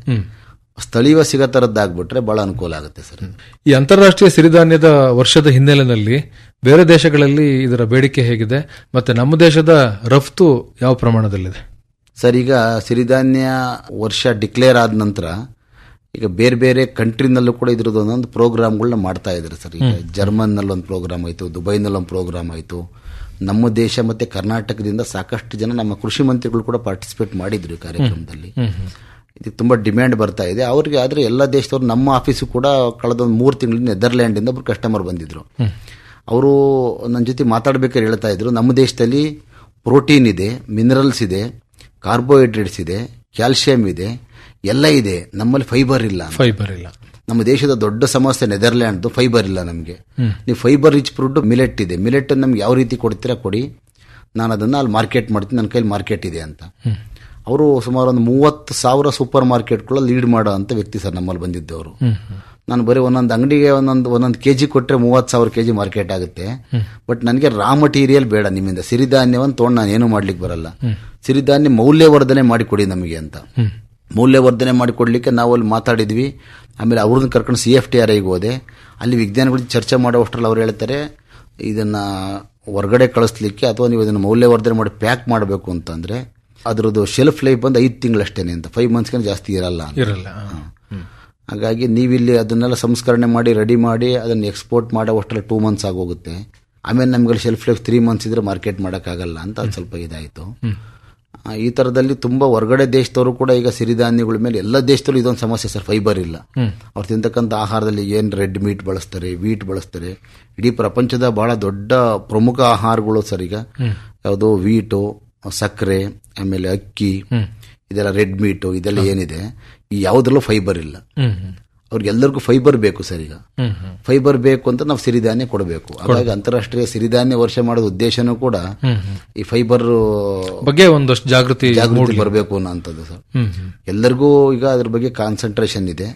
ಸ್ಥಳೀಯ ಸಿಗೋ ತರದ್ದಾಗ್ಬಿಟ್ರೆ ಬಹಳ ಅನುಕೂಲ ಆಗುತ್ತೆ ಸರ್ ಈ ಅಂತಾರಾಷ್ಟ್ರೀಯ ಸಿರಿಧಾನ್ಯದ ವರ್ಷದ ಹಿನ್ನೆಲೆಯಲ್ಲಿ ಬೇರೆ ದೇಶಗಳಲ್ಲಿ ಇದರ ಬೇಡಿಕೆ ಹೇಗಿದೆ ಮತ್ತೆ ನಮ್ಮ ದೇಶದ ರಫ್ತು ಯಾವ ಪ್ರಮಾಣದಲ್ಲಿದೆ ಸರ್ ಈಗ ಸಿರಿಧಾನ್ಯ ವರ್ಷ ಡಿಕ್ಲೇರ್ ಆದ ನಂತರ ಈಗ ಬೇರೆ ಬೇರೆ ಕಂಟ್ರಿನಲ್ಲೂ ಕೂಡ ಇದ್ರದ್ದು ಒಂದೊಂದು ಪ್ರೋಗ್ರಾಮ್ಗಳನ್ನ ಮಾಡ್ತಾ ಇದ್ದಾರೆ ಸರ್ ಈಗ ಜರ್ಮನ್ನಲ್ಲಿ ಒಂದು ಪ್ರೋಗ್ರಾಮ್ ಆಯಿತು ದುಬೈನಲ್ಲಿ ಒಂದು ಪ್ರೋಗ್ರಾಮ್ ಆಯಿತು ನಮ್ಮ ದೇಶ ಮತ್ತೆ ಕರ್ನಾಟಕದಿಂದ ಸಾಕಷ್ಟು ಜನ ನಮ್ಮ ಕೃಷಿ ಮಂತ್ರಿಗಳು ಕೂಡ ಪಾರ್ಟಿಸಿಪೇಟ್ ಮಾಡಿದ್ರು ಈ ಕಾರ್ಯಕ್ರಮದಲ್ಲಿ ಇದಕ್ಕೆ ತುಂಬಾ ಡಿಮ್ಯಾಂಡ್ ಬರ್ತಾ ಇದೆ ಅವ್ರಿಗೆ ಆದ್ರೆ ಎಲ್ಲ ದೇಶದವ್ರು ನಮ್ಮ ಆಫೀಸು ಕೂಡ ಕಳೆದ ಒಂದು ಮೂರು ತಿಂಗಳಿಂದ ನೆದರ್ಲ್ಯಾಂಡಿಂದ ಒಬ್ರು ಕಸ್ಟಮರ್ ಬಂದಿದ್ರು ಅವರು ನನ್ನ ಜೊತೆ ಮಾತಾಡ್ಬೇಕಾದ್ರೆ ಹೇಳ್ತಾ ಇದ್ರು ನಮ್ಮ ದೇಶದಲ್ಲಿ ಪ್ರೋಟೀನ್ ಇದೆ ಮಿನರಲ್ಸ್ ಇದೆ ಕಾರ್ಬೋಹೈಡ್ರೇಟ್ಸ್ ಇದೆ ಕ್ಯಾಲ್ಸಿಯಂ ಇದೆ ಎಲ್ಲ ಇದೆ ನಮ್ಮಲ್ಲಿ ಫೈಬರ್ ಇಲ್ಲ ಅಂತ. ಫೈಬರ್ ಇಲ್ಲ ನಮ್ಮ ದೇಶದ ದೊಡ್ಡ ಸಮಸ್ಯೆ ನೆದರ್ಲ್ಯಾಂಡ್ ಫೈಬರ್ ಇಲ್ಲ ನಮಗೆ ನೀವು ಫೈಬರ್ ರಿಚ್ ಫುಡ್ ಮಿಲೆಟ್ ಇದೆ ಮಿಲೆಟ್ ನಮ್ಗೆ ಯಾವ ರೀತಿ ಕೊಡ್ತೀರಾ ಕೊಡಿ ನಾನು ಅದನ್ನ ಅಲ್ಲಿ ಮಾರ್ಕೆಟ್ ಮಾಡ್ತೀನಿ ನನ್ನ ಕೈಲಿ ಮಾರ್ಕೆಟ್ ಇದೆ ಅಂತ ಅವರು ಸುಮಾರು ಒಂದು ಮೂವತ್ತು ಸಾವಿರ ಸೂಪರ್ ಮಾರ್ಕೆಟ್ಗಳ ಲೀಡ್ ಮಾಡೋ ಅಂತ ವ್ಯಕ್ತಿ ಸರ್ ನಮ್ಮಲ್ಲಿ ಬಂದಿದ್ದವರು ನಾನು ಬರೀ ಒಂದೊಂದು ಅಂಗಡಿಗೆ ಒಂದೊಂದು ಒಂದೊಂದು ಕೆಜಿ ಕೊಟ್ಟರೆ ಮೂವತ್ತು ಸಾವಿರ ಕೆಜಿ ಮಾರ್ಕೆಟ್ ಆಗುತ್ತೆ ಬಟ್ ನನಗೆ ರಾ ಮಟೀರಿಯಲ್ ಬೇಡ ನಿಮ್ಮಿಂದ ಸಿರಿಧಾನ್ಯವನ್ನು ತೊಗೊಂಡು ನಾನು ಏನು ಮಾಡ್ಲಿಕ್ಕೆ ಬರಲ್ಲ ಸಿರಿಧಾನ್ಯ ಮೌಲ್ಯವರ್ಧನೆ ಮಾಡಿ ಕೊಡಿ ನಮಗೆ ಅಂತ ಮೌಲ್ಯವರ್ಧನೆ ಮಾಡಿಕೊಡ್ಲಿಕ್ಕೆ ನಾವು ಅಲ್ಲಿ ಮಾತಾಡಿದ್ವಿ ಆಮೇಲೆ ಅವ್ರನ್ನ ಕರ್ಕೊಂಡು ಸಿ ಎಫ್ ಟಿ ಆರ್ ಐಗೆ ಹೋದೆ ಅಲ್ಲಿ ವಿಜ್ಞಾನಿಗಳ ಜೊತೆ ಚರ್ಚೆ ಮಾಡುವಷ್ಟರಲ್ಲಿ ಅವ್ರು ಹೇಳ್ತಾರೆ ಇದನ್ನ ಹೊರಗಡೆ ಕಳಿಸ್ಲಿಕ್ಕೆ ಅಥವಾ ನೀವು ಇದನ್ನು ಮೌಲ್ಯವರ್ಧನೆ ಮಾಡಿ ಪ್ಯಾಕ್ ಮಾಡಬೇಕು ಅಂತಂದ್ರೆ ಅದರದ್ದು ಶೆಲ್ಫ್ ಲೈಫ್ ಬಂದು ಐದು ತಿಂಗಳಷ್ಟೇನೆ ಅಂತ ಫೈವ್ ಮಂತ್ಸ್ಗೆ ಜಾಸ್ತಿ ಇರಲ್ಲ ಅಂತ. ಇರಲ್ಲ ಹಾಗಾಗಿ ನೀವಿಲ್ಲಿ ಅದನ್ನೆಲ್ಲ ಸಂಸ್ಕರಣೆ ಮಾಡಿ ರೆಡಿ ಮಾಡಿ ಅದನ್ನು ಎಕ್ಸ್ಪೋರ್ಟ್ ಮಾಡೋ ಅಷ್ಟರಲ್ಲಿ ಟೂ ಮಂತ್ಸ್ ಆಗೋಗುತ್ತೆ ಆಮೇಲೆ ನಮ್ಗೆ ಶೆಲ್ಫ್ ಲೈಫ್ ತ್ರೀ ಮಂತ್ಸ್ ಇದ್ರೆ ಮಾರ್ಕೆಟ್ ಮಾಡೋಕ್ಕಾಗಲ್ಲ ಅಂತ ಅದು ಸ್ವಲ್ಪ ಇದಾಯಿತು ಆ, ಈ ಥರದಲ್ಲಿ ತುಂಬ ಹೊರಗಡೆ ದೇಶದವರು ಕೂಡ ಈಗ ಸಿರಿಧಾನ್ಯಗಳ ಮೇಲೆ ಎಲ್ಲ ದೇಶದಲ್ಲೂ ಇದೊಂದು ಸಮಸ್ಯೆ ಸರ್ ಫೈಬರ್ ಇಲ್ಲ ಅವ್ರು ತಿಂತಕ್ಕಂಥ ಆಹಾರದಲ್ಲಿ ಏನು ರೆಡ್ ಮೀಟ್ ಬಳಸ್ತಾರೆ ವೀಟ್ ಬಳಸ್ತಾರೆ ಇಡೀ ಪ್ರಪಂಚದ ಬಹಳ ದೊಡ್ಡ ಪ್ರಮುಖ ಆಹಾರಗಳು ಸರ್ ಈಗ ಯಾವುದು ವೀಟು ಸಕ್ಕರೆ ಆಮೇಲೆ ಅಕ್ಕಿ ಇದೆಲ್ಲ ರೆಡ್ ಮೀಟು ಇದೆಲ್ಲ ಏನಿದೆ ಈ ಯಾವುದ್ರಲ್ಲೂ ಫೈಬರ್ ಇಲ್ಲ ಅವ್ರಿಗೆಲ್ಲರಿಗೂ ಫೈಬರ್ ಬೇಕು ಸರ್ ಈಗ ಫೈಬರ್ ಬೇಕು ಅಂತ ನಾವು ಸಿರಿಧಾನ್ಯ ಕೊಡಬೇಕು ಹಾಗಾಗಿ ಅಂತಾರಾಷ್ಟ್ರೀಯ ಸಿರಿಧಾನ್ಯ ವರ್ಷ ಮಾಡೋದ ಉದ್ದೇಶನೂ ಕೂಡ ಈ ಫೈಬರ್ ಬಗ್ಗೆ ಒಂದಷ್ಟು ಜಾಗೃತಿ ಜಾಗೃತಿ ಬರಬೇಕು ಅನ್ನೋಂಥದ್ದು ಸರ್ ಎಲ್ಲರಿಗೂ ಈಗ ಅದ್ರ ಬಗ್ಗೆ ಕಾನ್ಸಂಟ್ರೇಷನ್ ಇದೆ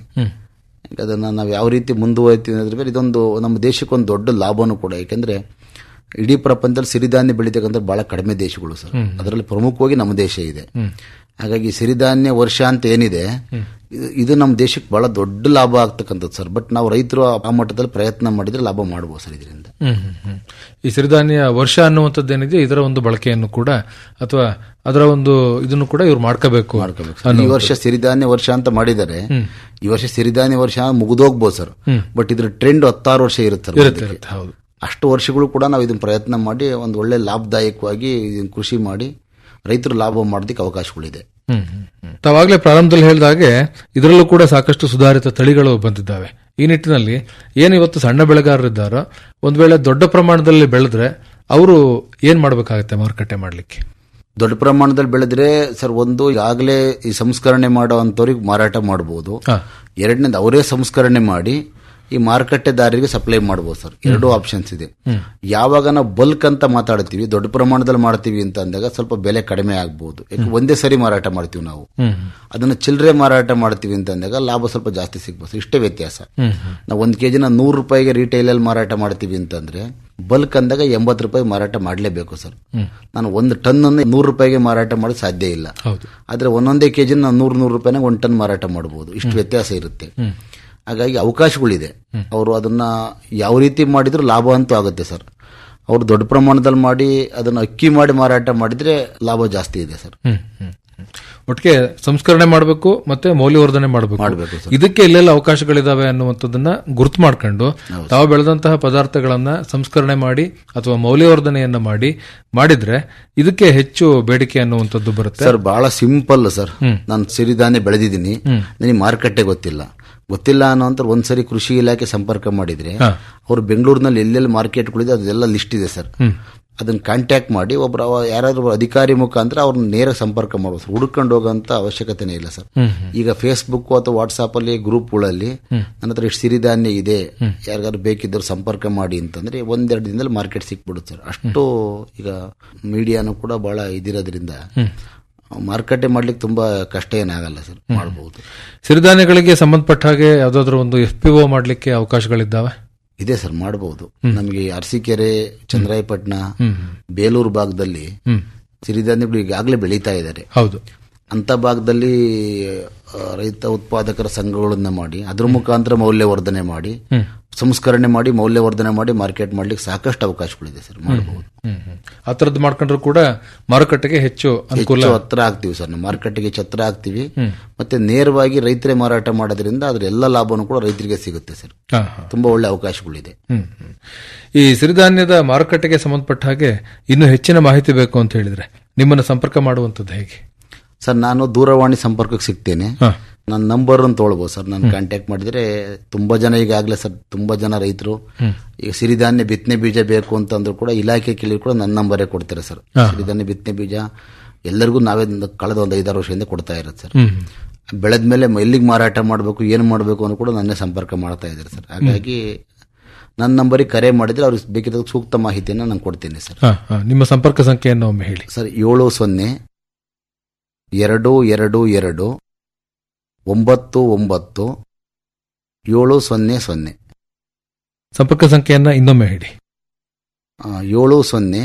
ಈಗ ಅದನ್ನ ನಾವು ಯಾವ ರೀತಿ ಮುಂದುವರಿತೀವಿ ಅನ್ನೋದ್ರ ಮೇಲೆ ಇದೊಂದು ನಮ್ಮ ದೇಶಕ್ಕೊಂದು ದೊಡ್ಡ ಲಾಭನೂ ಕೂಡ ಯಾಕೆಂದ್ರೆ ಇಡೀ ಪ್ರಪಂಚದಲ್ಲಿ ಸಿರಿಧಾನ್ಯ ಬೆಳಿತಕ್ಕಂಥ ಬಹಳ ಕಡಿಮೆ ದೇಶಗಳು ಸರ್ ಅದರಲ್ಲಿ ಪ್ರಮುಖವಾಗಿ ನಮ್ಮ ದೇಶ ಇದೆ ಹಾಗಾಗಿ ಸಿರಿಧಾನ್ಯ ವರ್ಷ ಅಂತ ಏನಿದೆ ಇದು- ಇದು ನಮ್ಮ ದೇಶಕ್ಕೆ ಬಹಳ ದೊಡ್ಡ ಲಾಭ ಆಗ್ತಕ್ಕಂಥದ್ದು ಸರ್ ಬಟ್ ನಾವು ರೈತರು ಆ ಮಟ್ಟದಲ್ಲಿ ಪ್ರಯತ್ನ ಮಾಡಿದ್ರೆ ಲಾಭ ಮಾಡ್ಬೋದು ಸರ್ ಇದರಿಂದ ಹ್ಮ್, ಹ್ಮ್, ಹ್ಮ್. ಈ ಸಿರಿಧಾನ್ಯ ವರ್ಷ ಅನ್ನುವಂಥದ್ದೇನಿದೆ ಇದರ ಒಂದು ಬಳಕೆಯನ್ನು ಕೂಡ ಅಥವಾ ಅದರ ಒಂದು ಇದನ್ನು ಕೂಡ ಇವ್ರು ಮಾಡ್ಕೋಬೇಕು ಈ ವರ್ಷ ಸಿರಿಧಾನ್ಯ ವರ್ಷ ಅಂತ ಮಾಡಿದ್ದಾರೆ ಈ ವರ್ಷ ಸಿರಿಧಾನ್ಯ ವರ್ಷ ಮುಗಿದೋಗ್ಬೋದು ಸರ್ ಬಟ್ ಇದ್ರ ಟ್ರೆಂಡ್ ಹತ್ತಾರು ವರ್ಷ ಇರುತ್ತೆ ಸರ್ ಇರುತ್ತೆ ಮುಂದಕ್ಕೆ. ಇರುತ್ತೆ ಹೌದು ಅಷ್ಟು ವರ್ಷಗಳು ಕೂಡ ನಾವು ಇದನ್ನ ಪ್ರಯತ್ನ ಮಾಡಿ ಒಂದು ಒಳ್ಳೆ ಲಾಭದಾಯಕವಾಗಿ ಇದನ್ನ ಕೃಷಿ ಮಾಡಿ ರೈತರು ಲಾಭ ಮಾಡೋದಕ್ಕೆ ಅವಕಾಶಗಳಿದೆ ಹ್ಮ್, ಹ್ಮ್, ಹ್ಮ್. ತಾವಾಗ್ಲೇ ಪ್ರಾರಂಭದಲ್ಲಿ ಹೇಳಿದ ಹಾಗೆ ಇದರಲ್ಲೂ ಕೂಡ ಸಾಕಷ್ಟು ಸುಧಾರಿತ ತಳಿಗಳು ಬಂದಿದ್ದಾವೆ ಈ ನಿಟ್ಟಿನಲ್ಲಿ ಏನು ಇವತ್ತು ಸಣ್ಣ ಬೆಳೆಗಾರರಿದ್ದಾರೋ ಒಂದ್ ವೇಳೆ ದೊಡ್ಡ ಪ್ರಮಾಣದಲ್ಲಿ ಬೆಳೆದ್ರೆ ಅವರು ಏನ್ ಮಾಡ್ಬೇಕಾಗತ್ತೆ ಮಾರುಕಟ್ಟೆ ಮಾಡ್ಲಿಕ್ಕೆ ದೊಡ್ಡ ಪ್ರಮಾಣದಲ್ಲಿ ಬೆಳೆದ್ರೆ ಸರ್ ಒಂದು ಈಗಾಗಲೇ ಈ ಸಂಸ್ಕರಣೆ ಮಾಡೋವಂಥವ್ರಿಗೆ ಮಾರಾಟ ಮಾಡಬಹುದು ಹಾ. ಎರಡನೇದು ಅವರೇ ಸಂಸ್ಕರಣೆ ಮಾಡಿ ಈ ಮಾರುಕಟ್ಟೆದಾರರಿಗೆ ಸಪ್ಲೈ ಮಾಡಬಹುದು ಸರ್ ಎರಡು ಆಪ್ಷನ್ಸ್ ಇದೆ ಯಾವಾಗ ನಾವು ಬಲ್ಕ್ ಅಂತ ಮಾತಾಡ್ತೀವಿ ದೊಡ್ಡ ಪ್ರಮಾಣದಲ್ಲಿ ಮಾಡ್ತೀವಿ ಅಂತ ಅಂದಾಗ ಸ್ವಲ್ಪ ಬೆಲೆ ಕಡಿಮೆ ಆಗ್ಬಹುದು ಯಾಕೆ ಒಂದೇ ಸರಿ ಮಾರಾಟ ಮಾಡ್ತೀವಿ ನಾವು ಅದನ್ನ ಚಿಲ್ಲರೆ ಮಾರಾಟ ಮಾಡ್ತೀವಿ ಅಂತ ಅಂದಾಗ ಲಾಭ ಸ್ವಲ್ಪ ಜಾಸ್ತಿ ಸಿಗ್ಬೋದು ಇಷ್ಟೇ ವ್ಯತ್ಯಾಸ ನಾವು ಒಂದ್ ಕೆಜಿನ ನೂರು ರೂಪಾಯಿಗೆ ರಿಟೈಲ್ ಅಲ್ಲಿ ಮಾರಾಟ ಮಾಡ್ತೀವಿ ಅಂತಂದ್ರೆ ಬಲ್ಕ್ ಅಂದಾಗ ಎಂಬತ್ತು ರೂಪಾಯಿ ಮಾರಾಟ ಮಾಡಲೇಬೇಕು ಸರ್ ನಾನು ಒಂದು ಟನ್ ಅನ್ನು ನೂರು ರೂಪಾಯಿಗೆ ಮಾರಾಟ ಮಾಡೋದು ಸಾಧ್ಯ ಇಲ್ಲ ಹೌದು ಆದ್ರೆ ಒಂದೊಂದೇ ಕೆಜಿ ನಾವು ನೂರು ನೂರು ರೂಪಾಯಿನ ಒಂದು ಟನ್ ಮಾರಾಟ ಮಾಡಬಹುದು ಇಷ್ಟು ವ್ಯತ್ಯಾಸ ಇರುತ್ತೆ ಹಾಗಾಗಿ ಅವಕಾಶಗಳಿದೆ ಅವರು ಅದನ್ನ ಯಾವ ರೀತಿ ಮಾಡಿದ್ರು ಲಾಭ ಅಂತೂ ಆಗುತ್ತೆ ಸರ್ ಅವರು ದೊಡ್ಡ ಪ್ರಮಾಣದಲ್ಲಿ ಮಾಡಿ ಅದನ್ನ ಅಕ್ಕಿ ಮಾಡಿ ಮಾರಾಟ ಮಾಡಿದ್ರೆ ಲಾಭ ಜಾಸ್ತಿ ಇದೆ ಸರ್ ಹ್ಮ್, ಹ್ಮ್, ಹ್ಮ್. ಒಟ್ಟಿಗೆ ಸಂಸ್ಕರಣೆ ಮಾಡಬೇಕು ಮತ್ತೆ ಮೌಲ್ಯವರ್ಧನೆ ಮಾಡಬೇಕು ಮಾಡ್ಬೇಕು ಸರ್. ಇದಕ್ಕೆ ಎಲ್ಲೆಲ್ಲ ಅವಕಾಶಗಳಿದಾವೆ ಅನ್ನುವಂಥದ್ದನ್ನ ಗುರುತು ಮಾಡ್ಕೊಂಡು ತಾವು ಬೆಳೆದಂತಹ ಪದಾರ್ಥಗಳನ್ನ ಸಂಸ್ಕರಣೆ ಮಾಡಿ ಅಥವಾ ಮೌಲ್ಯವರ್ಧನೆಯನ್ನ ಮಾಡಿ ಮಾಡಿದ್ರೆ ಇದಕ್ಕೆ ಹೆಚ್ಚು ಬೇಡಿಕೆ ಅನ್ನುವಂಥದ್ದು ಬರುತ್ತೆ ಸರ್ ಬಹಳ ಸಿಂಪಲ್ ಸರ್ ನಾನು ಸಿರಿಧಾನ್ಯ ಬೆಳೆದಿದ್ದೀನಿ ನನಗೆ ಮಾರುಕಟ್ಟೆ ಗೊತ್ತಿಲ್ಲ ಗೊತ್ತಿಲ್ಲ ಅನ್ನೋ ಅಂತ ಒಂದ್ಸರಿ ಕೃಷಿ ಇಲಾಖೆ ಸಂಪರ್ಕ ಮಾಡಿದ್ರೆ ಅವ್ರು ಬೆಂಗಳೂರಿನಲ್ಲಿ ಎಲ್ಲೆಲ್ಲಿ ಮಾರ್ಕೆಟ್ಗಳಿದೆ ಅದೆಲ್ಲ ಲಿಸ್ಟ್ ಇದೆ ಸರ್ ಅದನ್ನ ಕಾಂಟ್ಯಾಕ್ಟ್ ಮಾಡಿ ಒಬ್ಬರ ಯಾರಾದ್ರೂ ಅಧಿಕಾರಿ ಮುಖಾಂತರ ಅವ್ರನ್ನ ನೇರ ಸಂಪರ್ಕ ಮಾಡ್ಬೋದು ಸರ್ ಹುಡ್ಕೊಂಡು ಹೋಗೋಂತ ಅವಶ್ಯಕತೆನೇ ಇಲ್ಲ ಸರ್ ಈಗ ಫೇಸ್ಬುಕ್ ಅಥವಾ ವಾಟ್ಸಾಪ್ ಅಲ್ಲಿ ಗ್ರೂಪ್ಗಳಲ್ಲಿ ನನ್ನ ಹತ್ರ ಇಷ್ಟು ಸಿರಿಧಾನ್ಯ ಇದೆ ಯಾರಿಗಾದ್ರು ಬೇಕಿದ್ದರೂ ಸಂಪರ್ಕ ಮಾಡಿ ಅಂತಂದ್ರೆ ಒಂದೆರಡು ದಿನದಲ್ಲಿ ಮಾರ್ಕೆಟ್ ಸಿಕ್ಬಿಡುತ್ತೆ ಸರ್ ಅಷ್ಟು ಈಗ ಮೀಡಿಯಾನು ಕೂಡ ಬಹಳ ಇದಿರೋದ್ರಿಂದ ಮಾರುಕಟ್ಟೆ ಮಾಡ್ಲಿಕ್ಕೆ ತುಂಬಾ ಕಷ್ಟ ಏನಾಗಲ್ಲ ಸರ್ ಮಾಡಬಹುದು ಸಿರಿಧಾನ್ಯಗಳಿಗೆ ಸಂಬಂಧಪಟ್ಟ ಹಾಗೆ ಯಾವ್ದಾದ್ರು ಒಂದು ಎಫ್ ಪಿ ಒ ಮಾಡ್ಲಿಕ್ಕೆ ಅವಕಾಶಗಳಿದ್ದಾವೆ ಇದೆ ಸರ್ ಮಾಡಬಹುದು ನಮಗೆ ಅರಸೀಕೆರೆ ಚಂದ್ರಾಯಪಟ್ಟಣ ಬೇಲೂರು ಭಾಗದಲ್ಲಿ ಸಿರಿಧಾನ್ಯಗಳು ಈಗಾಗಲೇ ಬೆಳೀತಾ ಇದ್ದಾರೆ ಹೌದು ಅಂತ ಭಾಗದಲ್ಲಿ ಆ, ರೈತ ಉತ್ಪಾದಕರ ಸಂಘಗಳನ್ನ ಮಾಡಿ ಅದ್ರ ಮುಖಾಂತರ ಮೌಲ್ಯವರ್ಧನೆ ಮಾಡಿ ಸಂಸ್ಕರಣೆ ಮಾಡಿ ಮೌಲ್ಯವರ್ಧನೆ ಮಾಡಿ ಮಾರ್ಕೆಟ್ ಮಾಡ್ಲಿಕ್ಕೆ ಸಾಕಷ್ಟು ಅವಕಾಶಗಳಿದೆ ಸರ್ ಮಾಡಬಹುದು ಹ್ಮ್, ಹ್ಮ್. ಆ ತರದ್ದು ಮಾಡ್ಕೊಂಡ್ರು ಕೂಡ ಮಾರುಕಟ್ಟೆಗೆ ಹೆಚ್ಚು ಅನುಕೂಲ ಹೆಚ್ಚು ಹತ್ರ ಆಗ್ತೀವಿ ಸರ್ ನಾವು ಮಾರ್ಕೆಟ್ಗೆ ಛತ್ರ ಆಗ್ತೀವಿ ಮತ್ತೆ ನೇರವಾಗಿ ರೈತರೇ ಮಾರಾಟ ಮಾಡೋದ್ರಿಂದ ಅದ್ರ ಎಲ್ಲ ಲಾಭನೂ ಕೂಡ ರೈತರಿಗೆ ಸಿಗುತ್ತೆ ಸರ್ ಹಾ, ಹಾ. ತುಂಬಾ ಒಳ್ಳೆ ಅವಕಾಶಗಳಿದೆ ಹ್ಮ್, ಹ್ಮ್. ಈ ಸಿರಿಧಾನ್ಯದ ಮಾರುಕಟ್ಟೆಗೆ ಸಂಬಂಧಪಟ್ಟ ಹಾಗೆ ಇನ್ನೂ ಹೆಚ್ಚಿನ ಮಾಹಿತಿ ಬೇಕು ಅಂತ ಹೇಳಿದ್ರೆ ನಿಮ್ಮನ್ನು ಸಂಪರ್ಕ ಮಾಡುವಂಥದ್ದು ಹೇಗೆ ಸರ್ ನಾನು ದೂರವಾಣಿ ಸಂಪರ್ಕಕ್ಕೆ ಸಿಗ್ತೇನೆ ಹಾ. ನನ್ನ ನಂಬರ್ ಅಂತ ತೊಗೊಳ್ಬೋದು ಸರ್ ನಾನು ಕಾಂಟ್ಯಾಕ್ಟ್ ಮಾಡಿದ್ರೆ ತುಂಬಾ ಜನ ಈಗಾಗಲೇ ಸರ್ ತುಂಬಾ ಜನ ರೈತರು ಈಗ ಸಿರಿಧಾನ್ಯ ಬಿತ್ತನೆ ಬೀಜ ಬೇಕು ಅಂತಂದ್ರು ಕೂಡ ಇಲಾಖೆ ಕೇಳಿ ಕೂಡ ನನ್ನ ನಂಬರೇ ಕೊಡ್ತಾರೆ ಸರ್ ಸಿರಿಧಾನ್ಯ ಬಿತ್ತನೆ ಬೀಜ ಎಲ್ಲರಿಗೂ ನಾವೇ ಒಂದು ಕಳೆದ ಒಂದು ಐದಾರು ವರ್ಷದಿಂದ ಕೊಡ್ತಾ ಇರೋದು ಸರ್ ಬೆಳೆದ ಮೇಲೆ ಎಲ್ಲಿಗೆ ಮಾರಾಟ ಮಾಡಬೇಕು ಏನು ಮಾಡಬೇಕು ಅನ್ನೋ ಕೂಡ ನನ್ನೇ ಸಂಪರ್ಕ ಮಾಡ್ತಾ ಇದ್ದಾರೆ ಸರ್ ಹಾಗಾಗಿ ನನ್ನ ನಂಬರಿಗೆ ಕರೆ ಮಾಡಿದ್ರೆ ಅವ್ರಿಗೆ ಬೇಕಿದ್ದ ಸೂಕ್ತ ಮಾಹಿತಿಯನ್ನು ನಾನು ಕೊಡ್ತೇನೆ ಸರ್ ಹಾ, ಹಾ. ನಿಮ್ಮ ಸಂಪರ್ಕ ಸಂಖ್ಯೆಯನ್ನು ಒಮ್ಮೆ ಹೇಳಿ ಸರ್ ಏಳು ಸೊನ್ನೆ ಎರಡು ಎರಡು ಎರಡು ಒಂಬತ್ತು ಒಂಬತ್ತು ಏಳು ಸೊನ್ನೆ ಸೊನ್ನೆ ಸಂಪರ್ಕ ಸಂಖ್ಯೆಯನ್ನ ಇನ್ನೊಮ್ಮೆ ಹೇಳಿ ಆ, ಏಳು ಸೊನ್ನೆ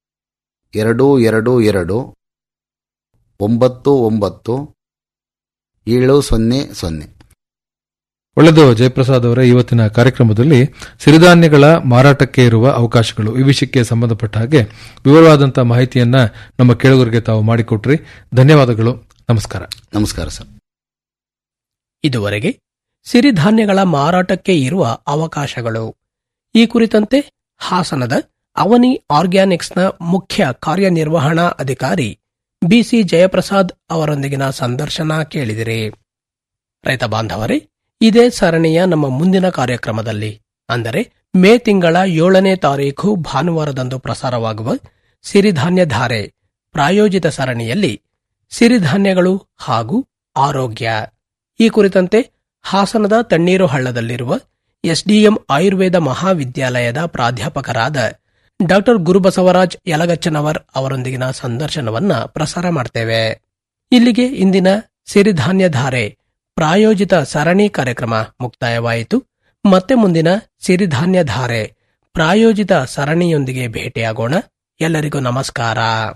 ಎರಡು ಎರಡು ಎರಡು ಒಂಬತ್ತು ಒಂಬತ್ತು ಏಳು ಸೊನ್ನೆ ಸೊನ್ನೆ ಒಳ್ಳೆದು ಜಯಪ್ರಸಾದ್ ಅವರೇ ಇವತ್ತಿನ ಕಾರ್ಯಕ್ರಮದಲ್ಲಿ ಸಿರಿಧಾನ್ಯಗಳ ಮಾರಾಟಕ್ಕೆ ಇರುವ ಅವಕಾಶಗಳು ಈ ವಿಷಯಕ್ಕೆ ಸಂಬಂಧಪಟ್ಟ ಹಾಗೆ ವಿವರವಾದಂತಹ ಮಾಹಿತಿಯನ್ನ ನಮ್ಮ ಕೇಳುಗರಿಗೆ ತಾವು ಮಾಡಿಕೊಟ್ರಿ ಧನ್ಯವಾದಗಳು ನಮಸ್ಕಾರ ನಮಸ್ಕಾರ ಸರ್ ಇದುವರೆಗೆ ಸಿರಿಧಾನ್ಯಗಳ ಮಾರಾಟಕ್ಕೆ ಇರುವ ಅವಕಾಶಗಳು ಈ ಕುರಿತಂತೆ ಹಾಸನದ ಅವನಿ ಆರ್ಗ್ಯಾನಿಕ್ಸ್ನ ಮುಖ್ಯ ಕಾರ್ಯನಿರ್ವಹಣಾ ಅಧಿಕಾರಿ ಬಿಸಿ ಜಯಪ್ರಸಾದ್ ಅವರೊಂದಿಗಿನ ಸಂದರ್ಶನ ಕೇಳಿದಿರಿ ರೈತ ಬಾಂಧವರೇ ಇದೇ ಸರಣಿಯ ನಮ್ಮ ಮುಂದಿನ ಕಾರ್ಯಕ್ರಮದಲ್ಲಿ ಅಂದರೆ ಮೇ ತಿಂಗಳ ಏಳನೇ ತಾರೀಖು ಭಾನುವಾರದಂದು ಪ್ರಸಾರವಾಗುವ ಸಿರಿಧಾನ್ಯ ಧಾರೆ ಪ್ರಾಯೋಜಿತ ಸರಣಿಯಲ್ಲಿ ಸಿರಿಧಾನ್ಯಗಳು ಹಾಗೂ ಆರೋಗ್ಯ ಈ ಕುರಿತಂತೆ ಹಾಸನದ ತಣ್ಣೀರು ಹಳ್ಳದಲ್ಲಿರುವ ಎಸ್ಡಿಎಂ ಆಯುರ್ವೇದ ಮಹಾವಿದ್ಯಾಲಯದ ಪ್ರಾಧ್ಯಾಪಕರಾದ ಡಾಕ್ಟರ್ ಗುರುಬಸವರಾಜ್ ಯಲಗಚ್ಚನವರ್ ಅವರೊಂದಿಗಿನ ಸಂದರ್ಶನವನ್ನ ಪ್ರಸಾರ ಮಾಡ್ತೇವೆ ಇಲ್ಲಿಗೆ ಇಂದಿನ ಸಿರಿಧಾನ್ಯ ಧಾರೆ ಪ್ರಾಯೋಜಿತ ಸರಣಿ ಕಾರ್ಯಕ್ರಮ ಮುಕ್ತಾಯವಾಯಿತು ಮತ್ತೆ ಮುಂದಿನ ಸಿರಿಧಾನ್ಯ ಧಾರೆ ಪ್ರಾಯೋಜಿತ ಸರಣಿಯೊಂದಿಗೆ ಭೇಟಿಯಾಗೋಣ ಎಲ್ಲರಿಗೂ ನಮಸ್ಕಾರ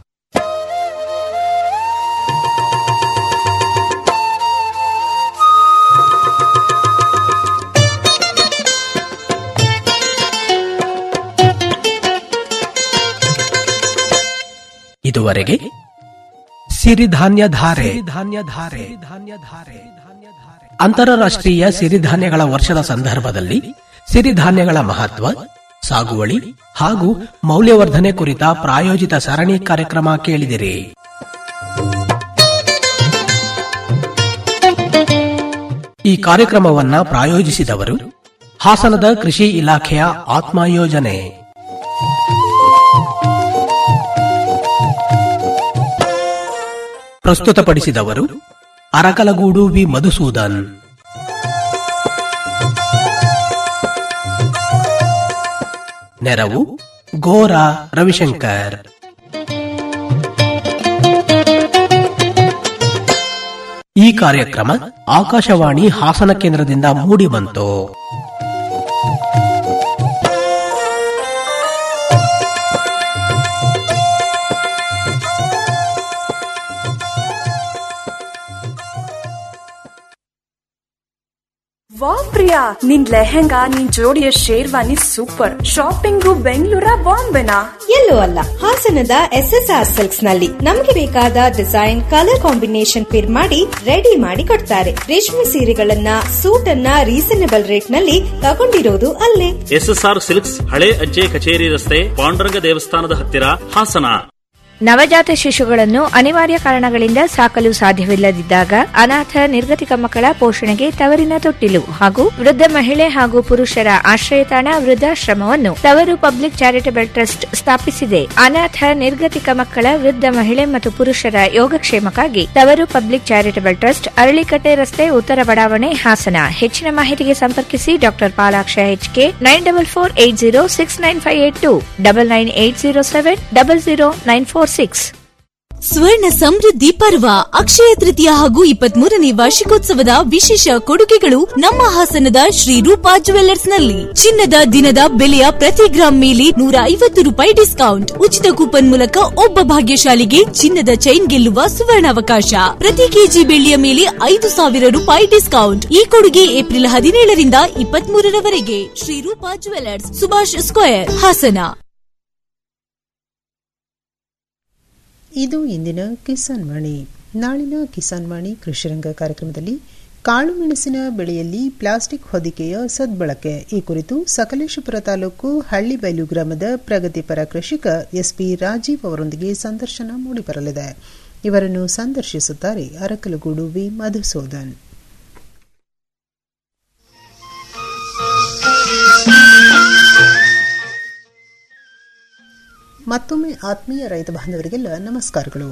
ಇದುವರೆಗೆ ಸಿರಿಧಾನ್ಯ ಧಾರೆ ಧಾನ್ಯ ಧಾರೆ ಧಾನ್ಯ ಧಾರೆ ಅಂತಾರಾಷ್ಟ್ರೀಯ ಸಿರಿಧಾನ್ಯಗಳ ವರ್ಷದ ಸಂದರ್ಭದಲ್ಲಿ ಸಿರಿಧಾನ್ಯಗಳ ಮಹತ್ವ ಸಾಗುವಳಿ ಹಾಗೂ ಮೌಲ್ಯವರ್ಧನೆ ಕುರಿತ ಪ್ರಾಯೋಜಿತ ಸರಣಿ ಕಾರ್ಯಕ್ರಮ ಕೇಳಿದಿರಿ ಈ ಕಾರ್ಯಕ್ರಮವನ್ನ ಪ್ರಾಯೋಜಿಸಿದವರು ಹಾಸನದ ಕೃಷಿ ಇಲಾಖೆಯ ಆತ್ಮ ಯೋಜನೆ ಪ್ರಸ್ತುತಪಡಿಸಿದವರು ಅರಕಲಗೂಡು ವಿ ಮಧುಸೂದನ್ ನೆರವು ಗೋರಾ ರವಿಶಂಕರ್ ಈ ಕಾರ್ಯಕ್ರಮ ಆಕಾಶವಾಣಿ ಹಾಸನ ಕೇಂದ್ರದಿಂದ ಮೂಡಿಬಂತು ವಾವ್ ಪ್ರಿಯಾ ನಿನ್ ಲೆಹೆಂಗಾ ನಿನ್ ಜೋಡಿಯ ಶೇರ್ವಾನಿ ಸೂಪರ್ ಶಾಪಿಂಗು ಬೆಂಗಳೂರ ಬಾಂಬೆನಾ ಎಲ್ಲೂ ಅಲ್ಲ ಹಾಸನದ ಎಸ್ ಎಸ್ ಆರ್ ಸಿಲ್ಕ್ಸ್ ನಲ್ಲಿ ನಮ್ಗೆ ಬೇಕಾದ ಡಿಸೈನ್ ಕಲರ್ ಕಾಂಬಿನೇಷನ್ ಪಿರ್ ಮಾಡಿ ರೆಡಿ ಮಾಡಿ ಕೊಡ್ತಾರೆ ರೇಷ್ಮೆ ಸೀರೆಗಳನ್ನ ಸೂಟ್ ಅನ್ನ ರೀಸನೇಬಲ್ ರೇಟ್ ನಲ್ಲಿ ತಗೊಂಡಿರೋದು ಅಲ್ಲೇ ಎಸ್ಎಸ್ಆರ್ ಸಿಲ್ಕ್ಸ್ ಹಳೆ ಅಜ್ಜೆ ಕಚೇರಿ ರಸ್ತೆ ಪಾಂಡುರಂಗ ದೇವಸ್ಥಾನದ ಹತ್ತಿರ ಹಾಸನ ನವಜಾತ ಶಿಶುಗಳನ್ನು ಅನಿವಾರ್ಯ ಕಾರಣಗಳಿಂದ ಸಾಕಲು ಸಾಧ್ಯವಿಲ್ಲದಿದ್ದಾಗ ಅನಾಥ ನಿರ್ಗತಿಕ ಮಕ್ಕಳ ಪೋಷಣೆಗೆ ತವರಿನ ತೊಟ್ಟಿಲು ಹಾಗೂ ವೃದ್ಧ ಮಹಿಳೆ ಹಾಗೂ ಪುರುಷರ ಆಶ್ರಯತಾಣ ವೃದ್ಧಾಶ್ರಮವನ್ನು ತವರು ಪಬ್ಲಿಕ್ ಚಾರಿಟಬಲ್ ಟ್ರಸ್ಟ್ ಸ್ಥಾಪಿಸಿದೆ ಅನಾಥ ನಿರ್ಗತಿಕ ಮಕ್ಕಳ ವೃದ್ಧ ಮಹಿಳೆ ಮತ್ತು ಪುರುಷರ ಯೋಗಕ್ಷೇಮಕ್ಕಾಗಿ ತವರು ಪಬ್ಲಿಕ್ ಚಾರಿಟಬಲ್ ಟ್ರಸ್ಟ್ ಅರಳಿಕಟ್ಟೆ ರಸ್ತೆ ಉತ್ತರ ಬಡಾವಣೆ ಹಾಸನ ಹೆಚ್ಚಿನ ಮಾಹಿತಿಗೆ ಸಂಪರ್ಕಿಸಿ doctor Palaksha H K nine double four eight zero six nine five eight two double nine eight zero seven double zero nine four six ಸ್ವರ್ಣ ಸಮೃದ್ಧಿ ಪರ್ವ ಅಕ್ಷಯ ತೃತೀಯ ಹಾಗೂ ಇಪ್ಪತ್ಮೂರನೇ ವಾರ್ಷಿಕೋತ್ಸವದ ವಿಶೇಷ ಕೊಡುಗೆಗಳು ನಮ್ಮ ಹಾಸನದ ಶ್ರೀ ರೂಪಾ ಜುವೆಲ್ಲರ್ಸ್ ನಲ್ಲಿ ಚಿನ್ನದ ದಿನದ ಬೆಲೆಯ ಪ್ರತಿ ಗ್ರಾಂ ಮೇಲೆ ನೂರ ಐವತ್ತು ರೂಪಾಯಿ ಡಿಸ್ಕೌಂಟ್ ಉಚಿತ ಕೂಪನ್ ಮೂಲಕ ಒಬ್ಬ ಭಾಗ್ಯಶಾಲಿಗೆ ಚಿನ್ನದ ಚೈನ್ ಗೆಲ್ಲುವ ಸುವರ್ಣಾವಕಾಶ ಪ್ರತಿ ಕೆಜಿ ಬೆಳ್ಳಿಯ ಮೇಲೆ ಐದು ಸಾವಿರ ರೂಪಾಯಿ ಡಿಸ್ಕೌಂಟ್ ಈ ಕೊಡುಗೆ ಏಪ್ರಿಲ್ ಹದಿನೇಳರಿಂದ ಇಪ್ಪತ್ಮೂರರವರೆಗೆ ಶ್ರೀ ರೂಪಾ ಜುವೆಲ್ಲರ್ಸ್ ಸುಭಾಷ್ ಸ್ಕ್ವೇರ್ ಹಾಸನ ಇದು ಇಂದಿನ ಕಿಸಾನ್ ವಾಣಿ ನಾಳಿನ ಕಿಸಾನ್ ವಾಣಿ ಕೃಷಿರಂಗ ಕಾರ್ಯಕ್ರಮದಲ್ಲಿ ಕಾಳು ಮೆಣಸಿನ ಬೆಳೆಯಲ್ಲಿ ಪ್ಲಾಸ್ಟಿಕ್ ಹೊದಿಕೆಯ ಸದ್ಬಳಕೆ ಈ ಕುರಿತು ಸಕಲೇಶಪುರ ತಾಲೂಕು ಹಳ್ಳಿಬೈಲು ಗ್ರಾಮದ ಪ್ರಗತಿಪರ ಕೃಷಿಕ ಎಸ್ಪಿ ರಾಜೀವ್ ಅವರೊಂದಿಗೆ ಸಂದರ್ಶನ ಮೂಡಿಬರಲಿದೆ ಇವರನ್ನು ಸಂದರ್ಶಿಸುತ್ತಾರೆ ಅರಕಲಗೂಡು ವಿ ಮಧುಸೂದನ್ ಮತ್ತೊಮ್ಮೆ ಆತ್ಮೀಯ ರೈತ ಬಾಂಧವರಿಗೆಲ್ಲ ನಮಸ್ಕಾರಗಳು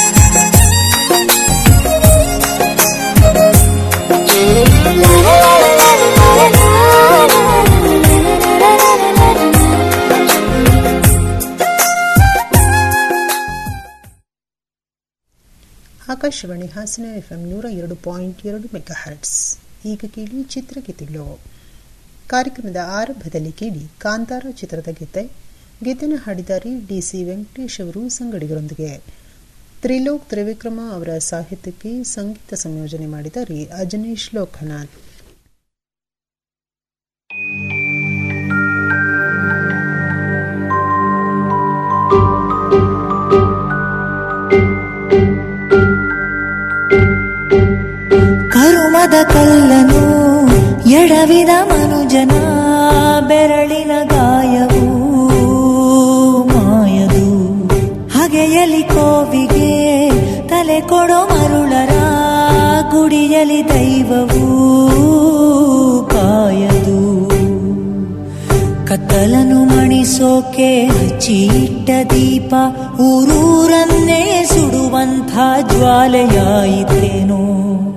La la la la Akashvani Hassan FM ನೂರ ಎರಡು ಪಾಯಿಂಟ್ ಎರಡು ಮೆಗಾ ಹರ್ಟ್ಸ್ ಈಗ ಕೇಳಿ ಚಿತ್ರಗೀತೆಗಳು ಕಾರ್ಯಕ್ರಮದ ಆರಂಭದಲ್ಲಿ ಕೇಳಿ ಕಾಂತಾರ ಚಿತ್ರದ ಗೀತೆ ಗೀತೆನ ಹಾಡಿದ್ದಾರೆ ಡಿಸಿ ವೆಂಕಟೇಶ್ ಅವರು ಸಂಗಡಿಗರೊಂದಿಗೆ ತ್ರಿಲೋಕ್ ತ್ರಿವಿಕ್ರಮ ಅವರ ಸಾಹಿತ್ಯಕ್ಕೆ ಸಂಗೀತ ಸಂಯೋಜನೆ ಮಾಡಿದ್ದಾರೆ ಅಜನೀಶ್ ಲೋಕನಾಥ್ ಕರುಮದ ಕಲ್ಲನು ಎಡವಿದ ಮನುಜನ ಬೆರಳಿನ ಗಾಯವು ಮಾಯದು ಹಗೆಯಲಿ ಕೋವಿಗೆ ತಲೆ ಕೊಡೋ ಮರುಳರ ಗುಡಿಯಲಿ ದೈವವು ಕಾಯದು ಕತ್ತಲನು ಮಣಿಸೋಕೆ ಹಚ್ಚಿಟ್ಟ ದೀಪ ಊರೂರನ್ನೇ ಸುಡುವಂಥ ಜ್ವಾಲೆಯಾಯಿತೇನೋ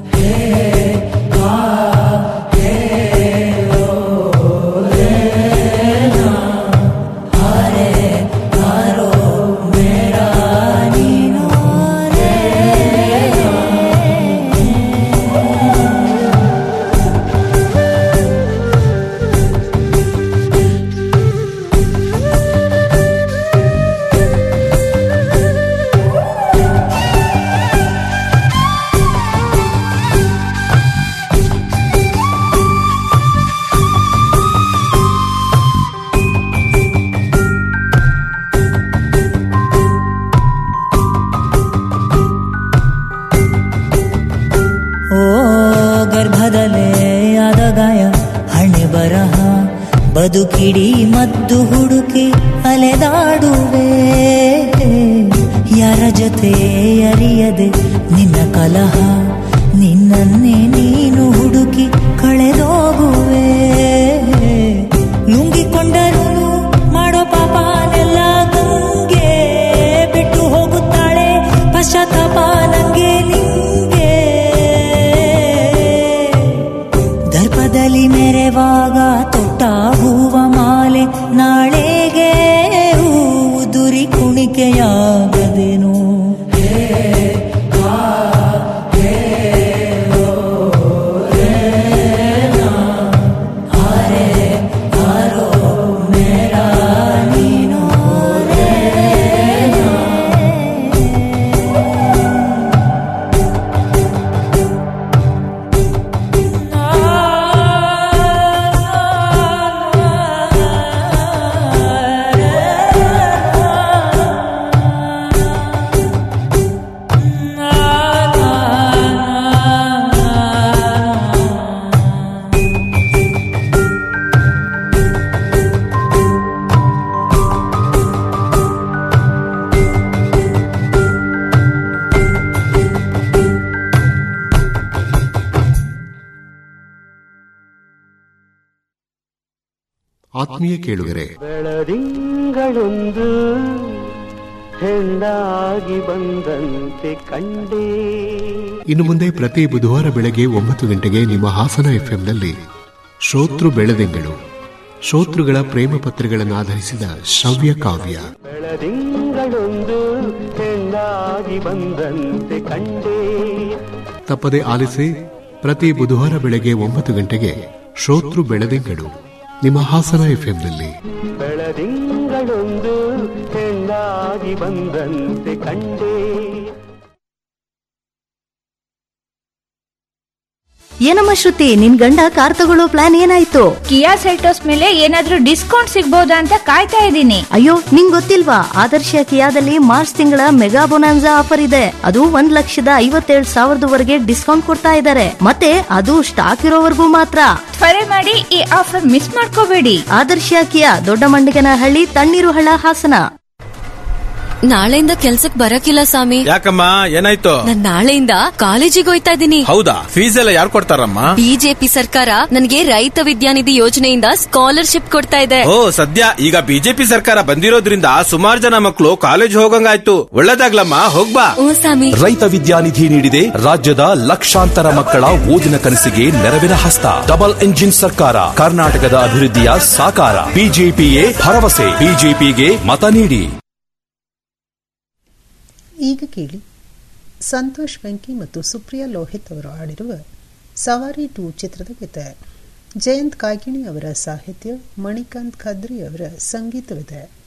ಓ ಗರ್ಭದಲ್ಲೇ ಆದ ಗಾಯ ಹಣೆ ಬರಹ ಬದುಕಿಡಿ ಮದ್ದು ಹುಡುಕಿ ಅಲೆದಾಡುವೆ ಯಾರ ಜೊತೆ ಅರಿಯದೆ ನಿನ್ನ ಕಲಹ ನಿನ್ನನ್ನೇ ನೀನು ಹುಡುಕಿ ಕಳೆದೋಗುವೆ ನುಂಗಿಕೊಂಡರೂ ಮಾಡೋ ಪಾಪನೆಲ್ಲ ಗಂಗೆ ಬಿಟ್ಟು ಹೋಗುತ್ತಾಳೆ ಪಶ್ಚಾತ್ತಾಪ ನಂಗೆ ನಿಂಗೆ ದರ್ಪದಲ್ಲಿ ಮೆರೆವಾಗ ತೊಟ್ಟ ಹೂವ ಮಾಲೆ ನಾಳೆಗೆ ಹೂವು ದುರಿ ಕುಣಿಕೆಯಾಗದೇನು ಆತ್ಮೀಯ ಕೇಳುಗರೆ ಬೆಳದಿಂಗಳೊಂದು ಹೆಣ್ಣಾಗಿ ಬಂದಂತೆ ಕಂಡೇ ಇನ್ನು ಮುಂದೆ ಪ್ರತಿ ಬುಧವಾರ ಬೆಳಗ್ಗೆ ಒಂಬತ್ತು ಗಂಟೆಗೆ ನಿಮ್ಮ ಹಾಸನ ಎಫ್ಎಂನಲ್ಲಿ ಶ್ರೋತೃ ಬೆಳದಿಂಗಳು ಶ್ರೋತೃಗಳ ಪ್ರೇಮ ಪತ್ರಗಳನ್ನು ಆಧರಿಸಿದ ಶ್ರವ್ಯ ಕಾವ್ಯ ಬೆಳದಿಂಗಳೊಂದು ಹೆಣ್ಣಾಗಿ ಬಂದಂತೆ ಕಂಡೇ ತಪ್ಪದೆ ಆಲಿಸಿ ಪ್ರತಿ ಬುಧವಾರ ಬೆಳಗ್ಗೆ ಒಂಬತ್ತು ಗಂಟೆಗೆ ಶ್ರೋತೃ ಬೆಳದಿಂಗಳು ನಿಮ್ಮ ಹಾಸನ ಎಫ್ಎಂನಲ್ಲಿ ಬೆಳದಿಂಗಳೊಂದು ಹೆಣ್ಣಾಗಿ ಬಂದಂತೆ ಕಂಡೇ ಏನಮ್ಮ ಶ್ರುತಿ ನಿನ್ ಗಂಡ ಕಾರ್ ತಗೊಳ್ಳೋ ಪ್ಲಾನ್ ಏನಾಯ್ತು ಕಿಯಾ ಸೆಲ್ಟೋಸ್ ಮೇಲೆ ಏನಾದ್ರೂ ಡಿಸ್ಕೌಂಟ್ ಸಿಗ್ಬೋದಾ ಅಂತ ಕಾಯ್ತಾ ಇದ್ದೀನಿ ಅಯ್ಯೋ ನಿಂಗ್ ಗೊತ್ತಿಲ್ವಾ ಆದರ್ಶ ಕಿಯಾದಲ್ಲಿ ಮಾರ್ಚ್ ತಿಂಗಳ ಮೆಗಾ ಬೊನಾನ್ಸಾ ಆಫರ್ ಇದೆ ಅದು ಒಂದ್ ಲಕ್ಷದ ಐವತ್ತೇಳು ಸಾವಿರದವರೆಗೆ ಡಿಸ್ಕೌಂಟ್ ಕೊಡ್ತಾ ಇದ್ದಾರೆ ಮತ್ತೆ ಅದು ಸ್ಟಾಕ್ ಇರೋವರೆಗೂ ಮಾತ್ರ ತ್ವರೆ ಮಾಡಿ ಈ ಆಫರ್ ಮಿಸ್ ಮಾಡ್ಕೋಬೇಡಿ ಆದರ್ಶ ಕಿಯಾ ದೊಡ್ಡ ಮಂಡಿಗನಹಳ್ಳಿ ತಣ್ಣೀರು ಹಳ್ಳ ಹಾಸನ ನಾಳೆಯಿಂದ ಕೆಲ್ಸಕ್ ಬರಕಿಲ್ಲ ಸ್ವಾಮಿ ಯಾಕಮ್ಮ ಏನಾಯ್ತು ನಾನ್ ನಾಳೆಯಿಂದ ಕಾಲೇಜಿಗೆ ಹೋಯ್ತಾ ಇದ್ದೀನಿ ಹೌದಾ ಫೀಸ್ ಎಲ್ಲ ಯಾರು ಕೊಡ್ತಾರಮ್ಮ ಬಿಜೆಪಿ ಸರ್ಕಾರ ನನಗೆ ರೈತ ವಿದ್ಯಾನಿಧಿ ಯೋಜನೆಯಿಂದ ಸ್ಕಾಲರ್ಶಿಪ್ ಕೊಡ್ತಾ ಇದೆ ಓ ಸದ್ಯ ಈಗ ಬಿಜೆಪಿ ಸರ್ಕಾರ ಬಂದಿರೋದ್ರಿಂದ ಸುಮಾರು ಜನ ಮಕ್ಕಳು ಕಾಲೇಜ್ ಹೋಗಂಗಾಯ್ತು ಒಳ್ಳೇದಾಗ್ಲಮ್ಮ ಹೋಗ್ಬಾ ಸ್ವಾಮಿ ರೈತ ವಿದ್ಯಾನಿಧಿ ನೀಡಿದೆ ರಾಜ್ಯದ ಲಕ್ಷಾಂತರ ಮಕ್ಕಳ ಓದಿನ ಕನಸಿಗೆ ನೆರವಿನ ಹಸ್ತ ಡಬಲ್ ಎಂಜಿನ್ ಸರ್ಕಾರ ಕರ್ನಾಟಕದ ಅಭಿವೃದ್ಧಿಯ ಸಾಕಾರ ಬಿಜೆಪಿಯೇ ಭರವಸೆ ಬಿಜೆಪಿಗೆ ಮತ ನೀಡಿ ಈಗ ಕೇಳಿ ಸಂತೋಷ್ ವೆಂಕಿ ಮತ್ತು ಸುಪ್ರಿಯಾ ಲೋಹಿತ್ ಅವರು ಆಡಿರುವ ಸವಾರಿ ಟು ಚಿತ್ರದ ಗೀತೆ ಜಯಂತ್ ಕಾಗಿಣಿ ಅವರ ಸಾಹಿತ್ಯ ಮಣಿಕಾಂತ್ ಖದ್ರಿ ಅವರ ಸಂಗೀತವಿದೆ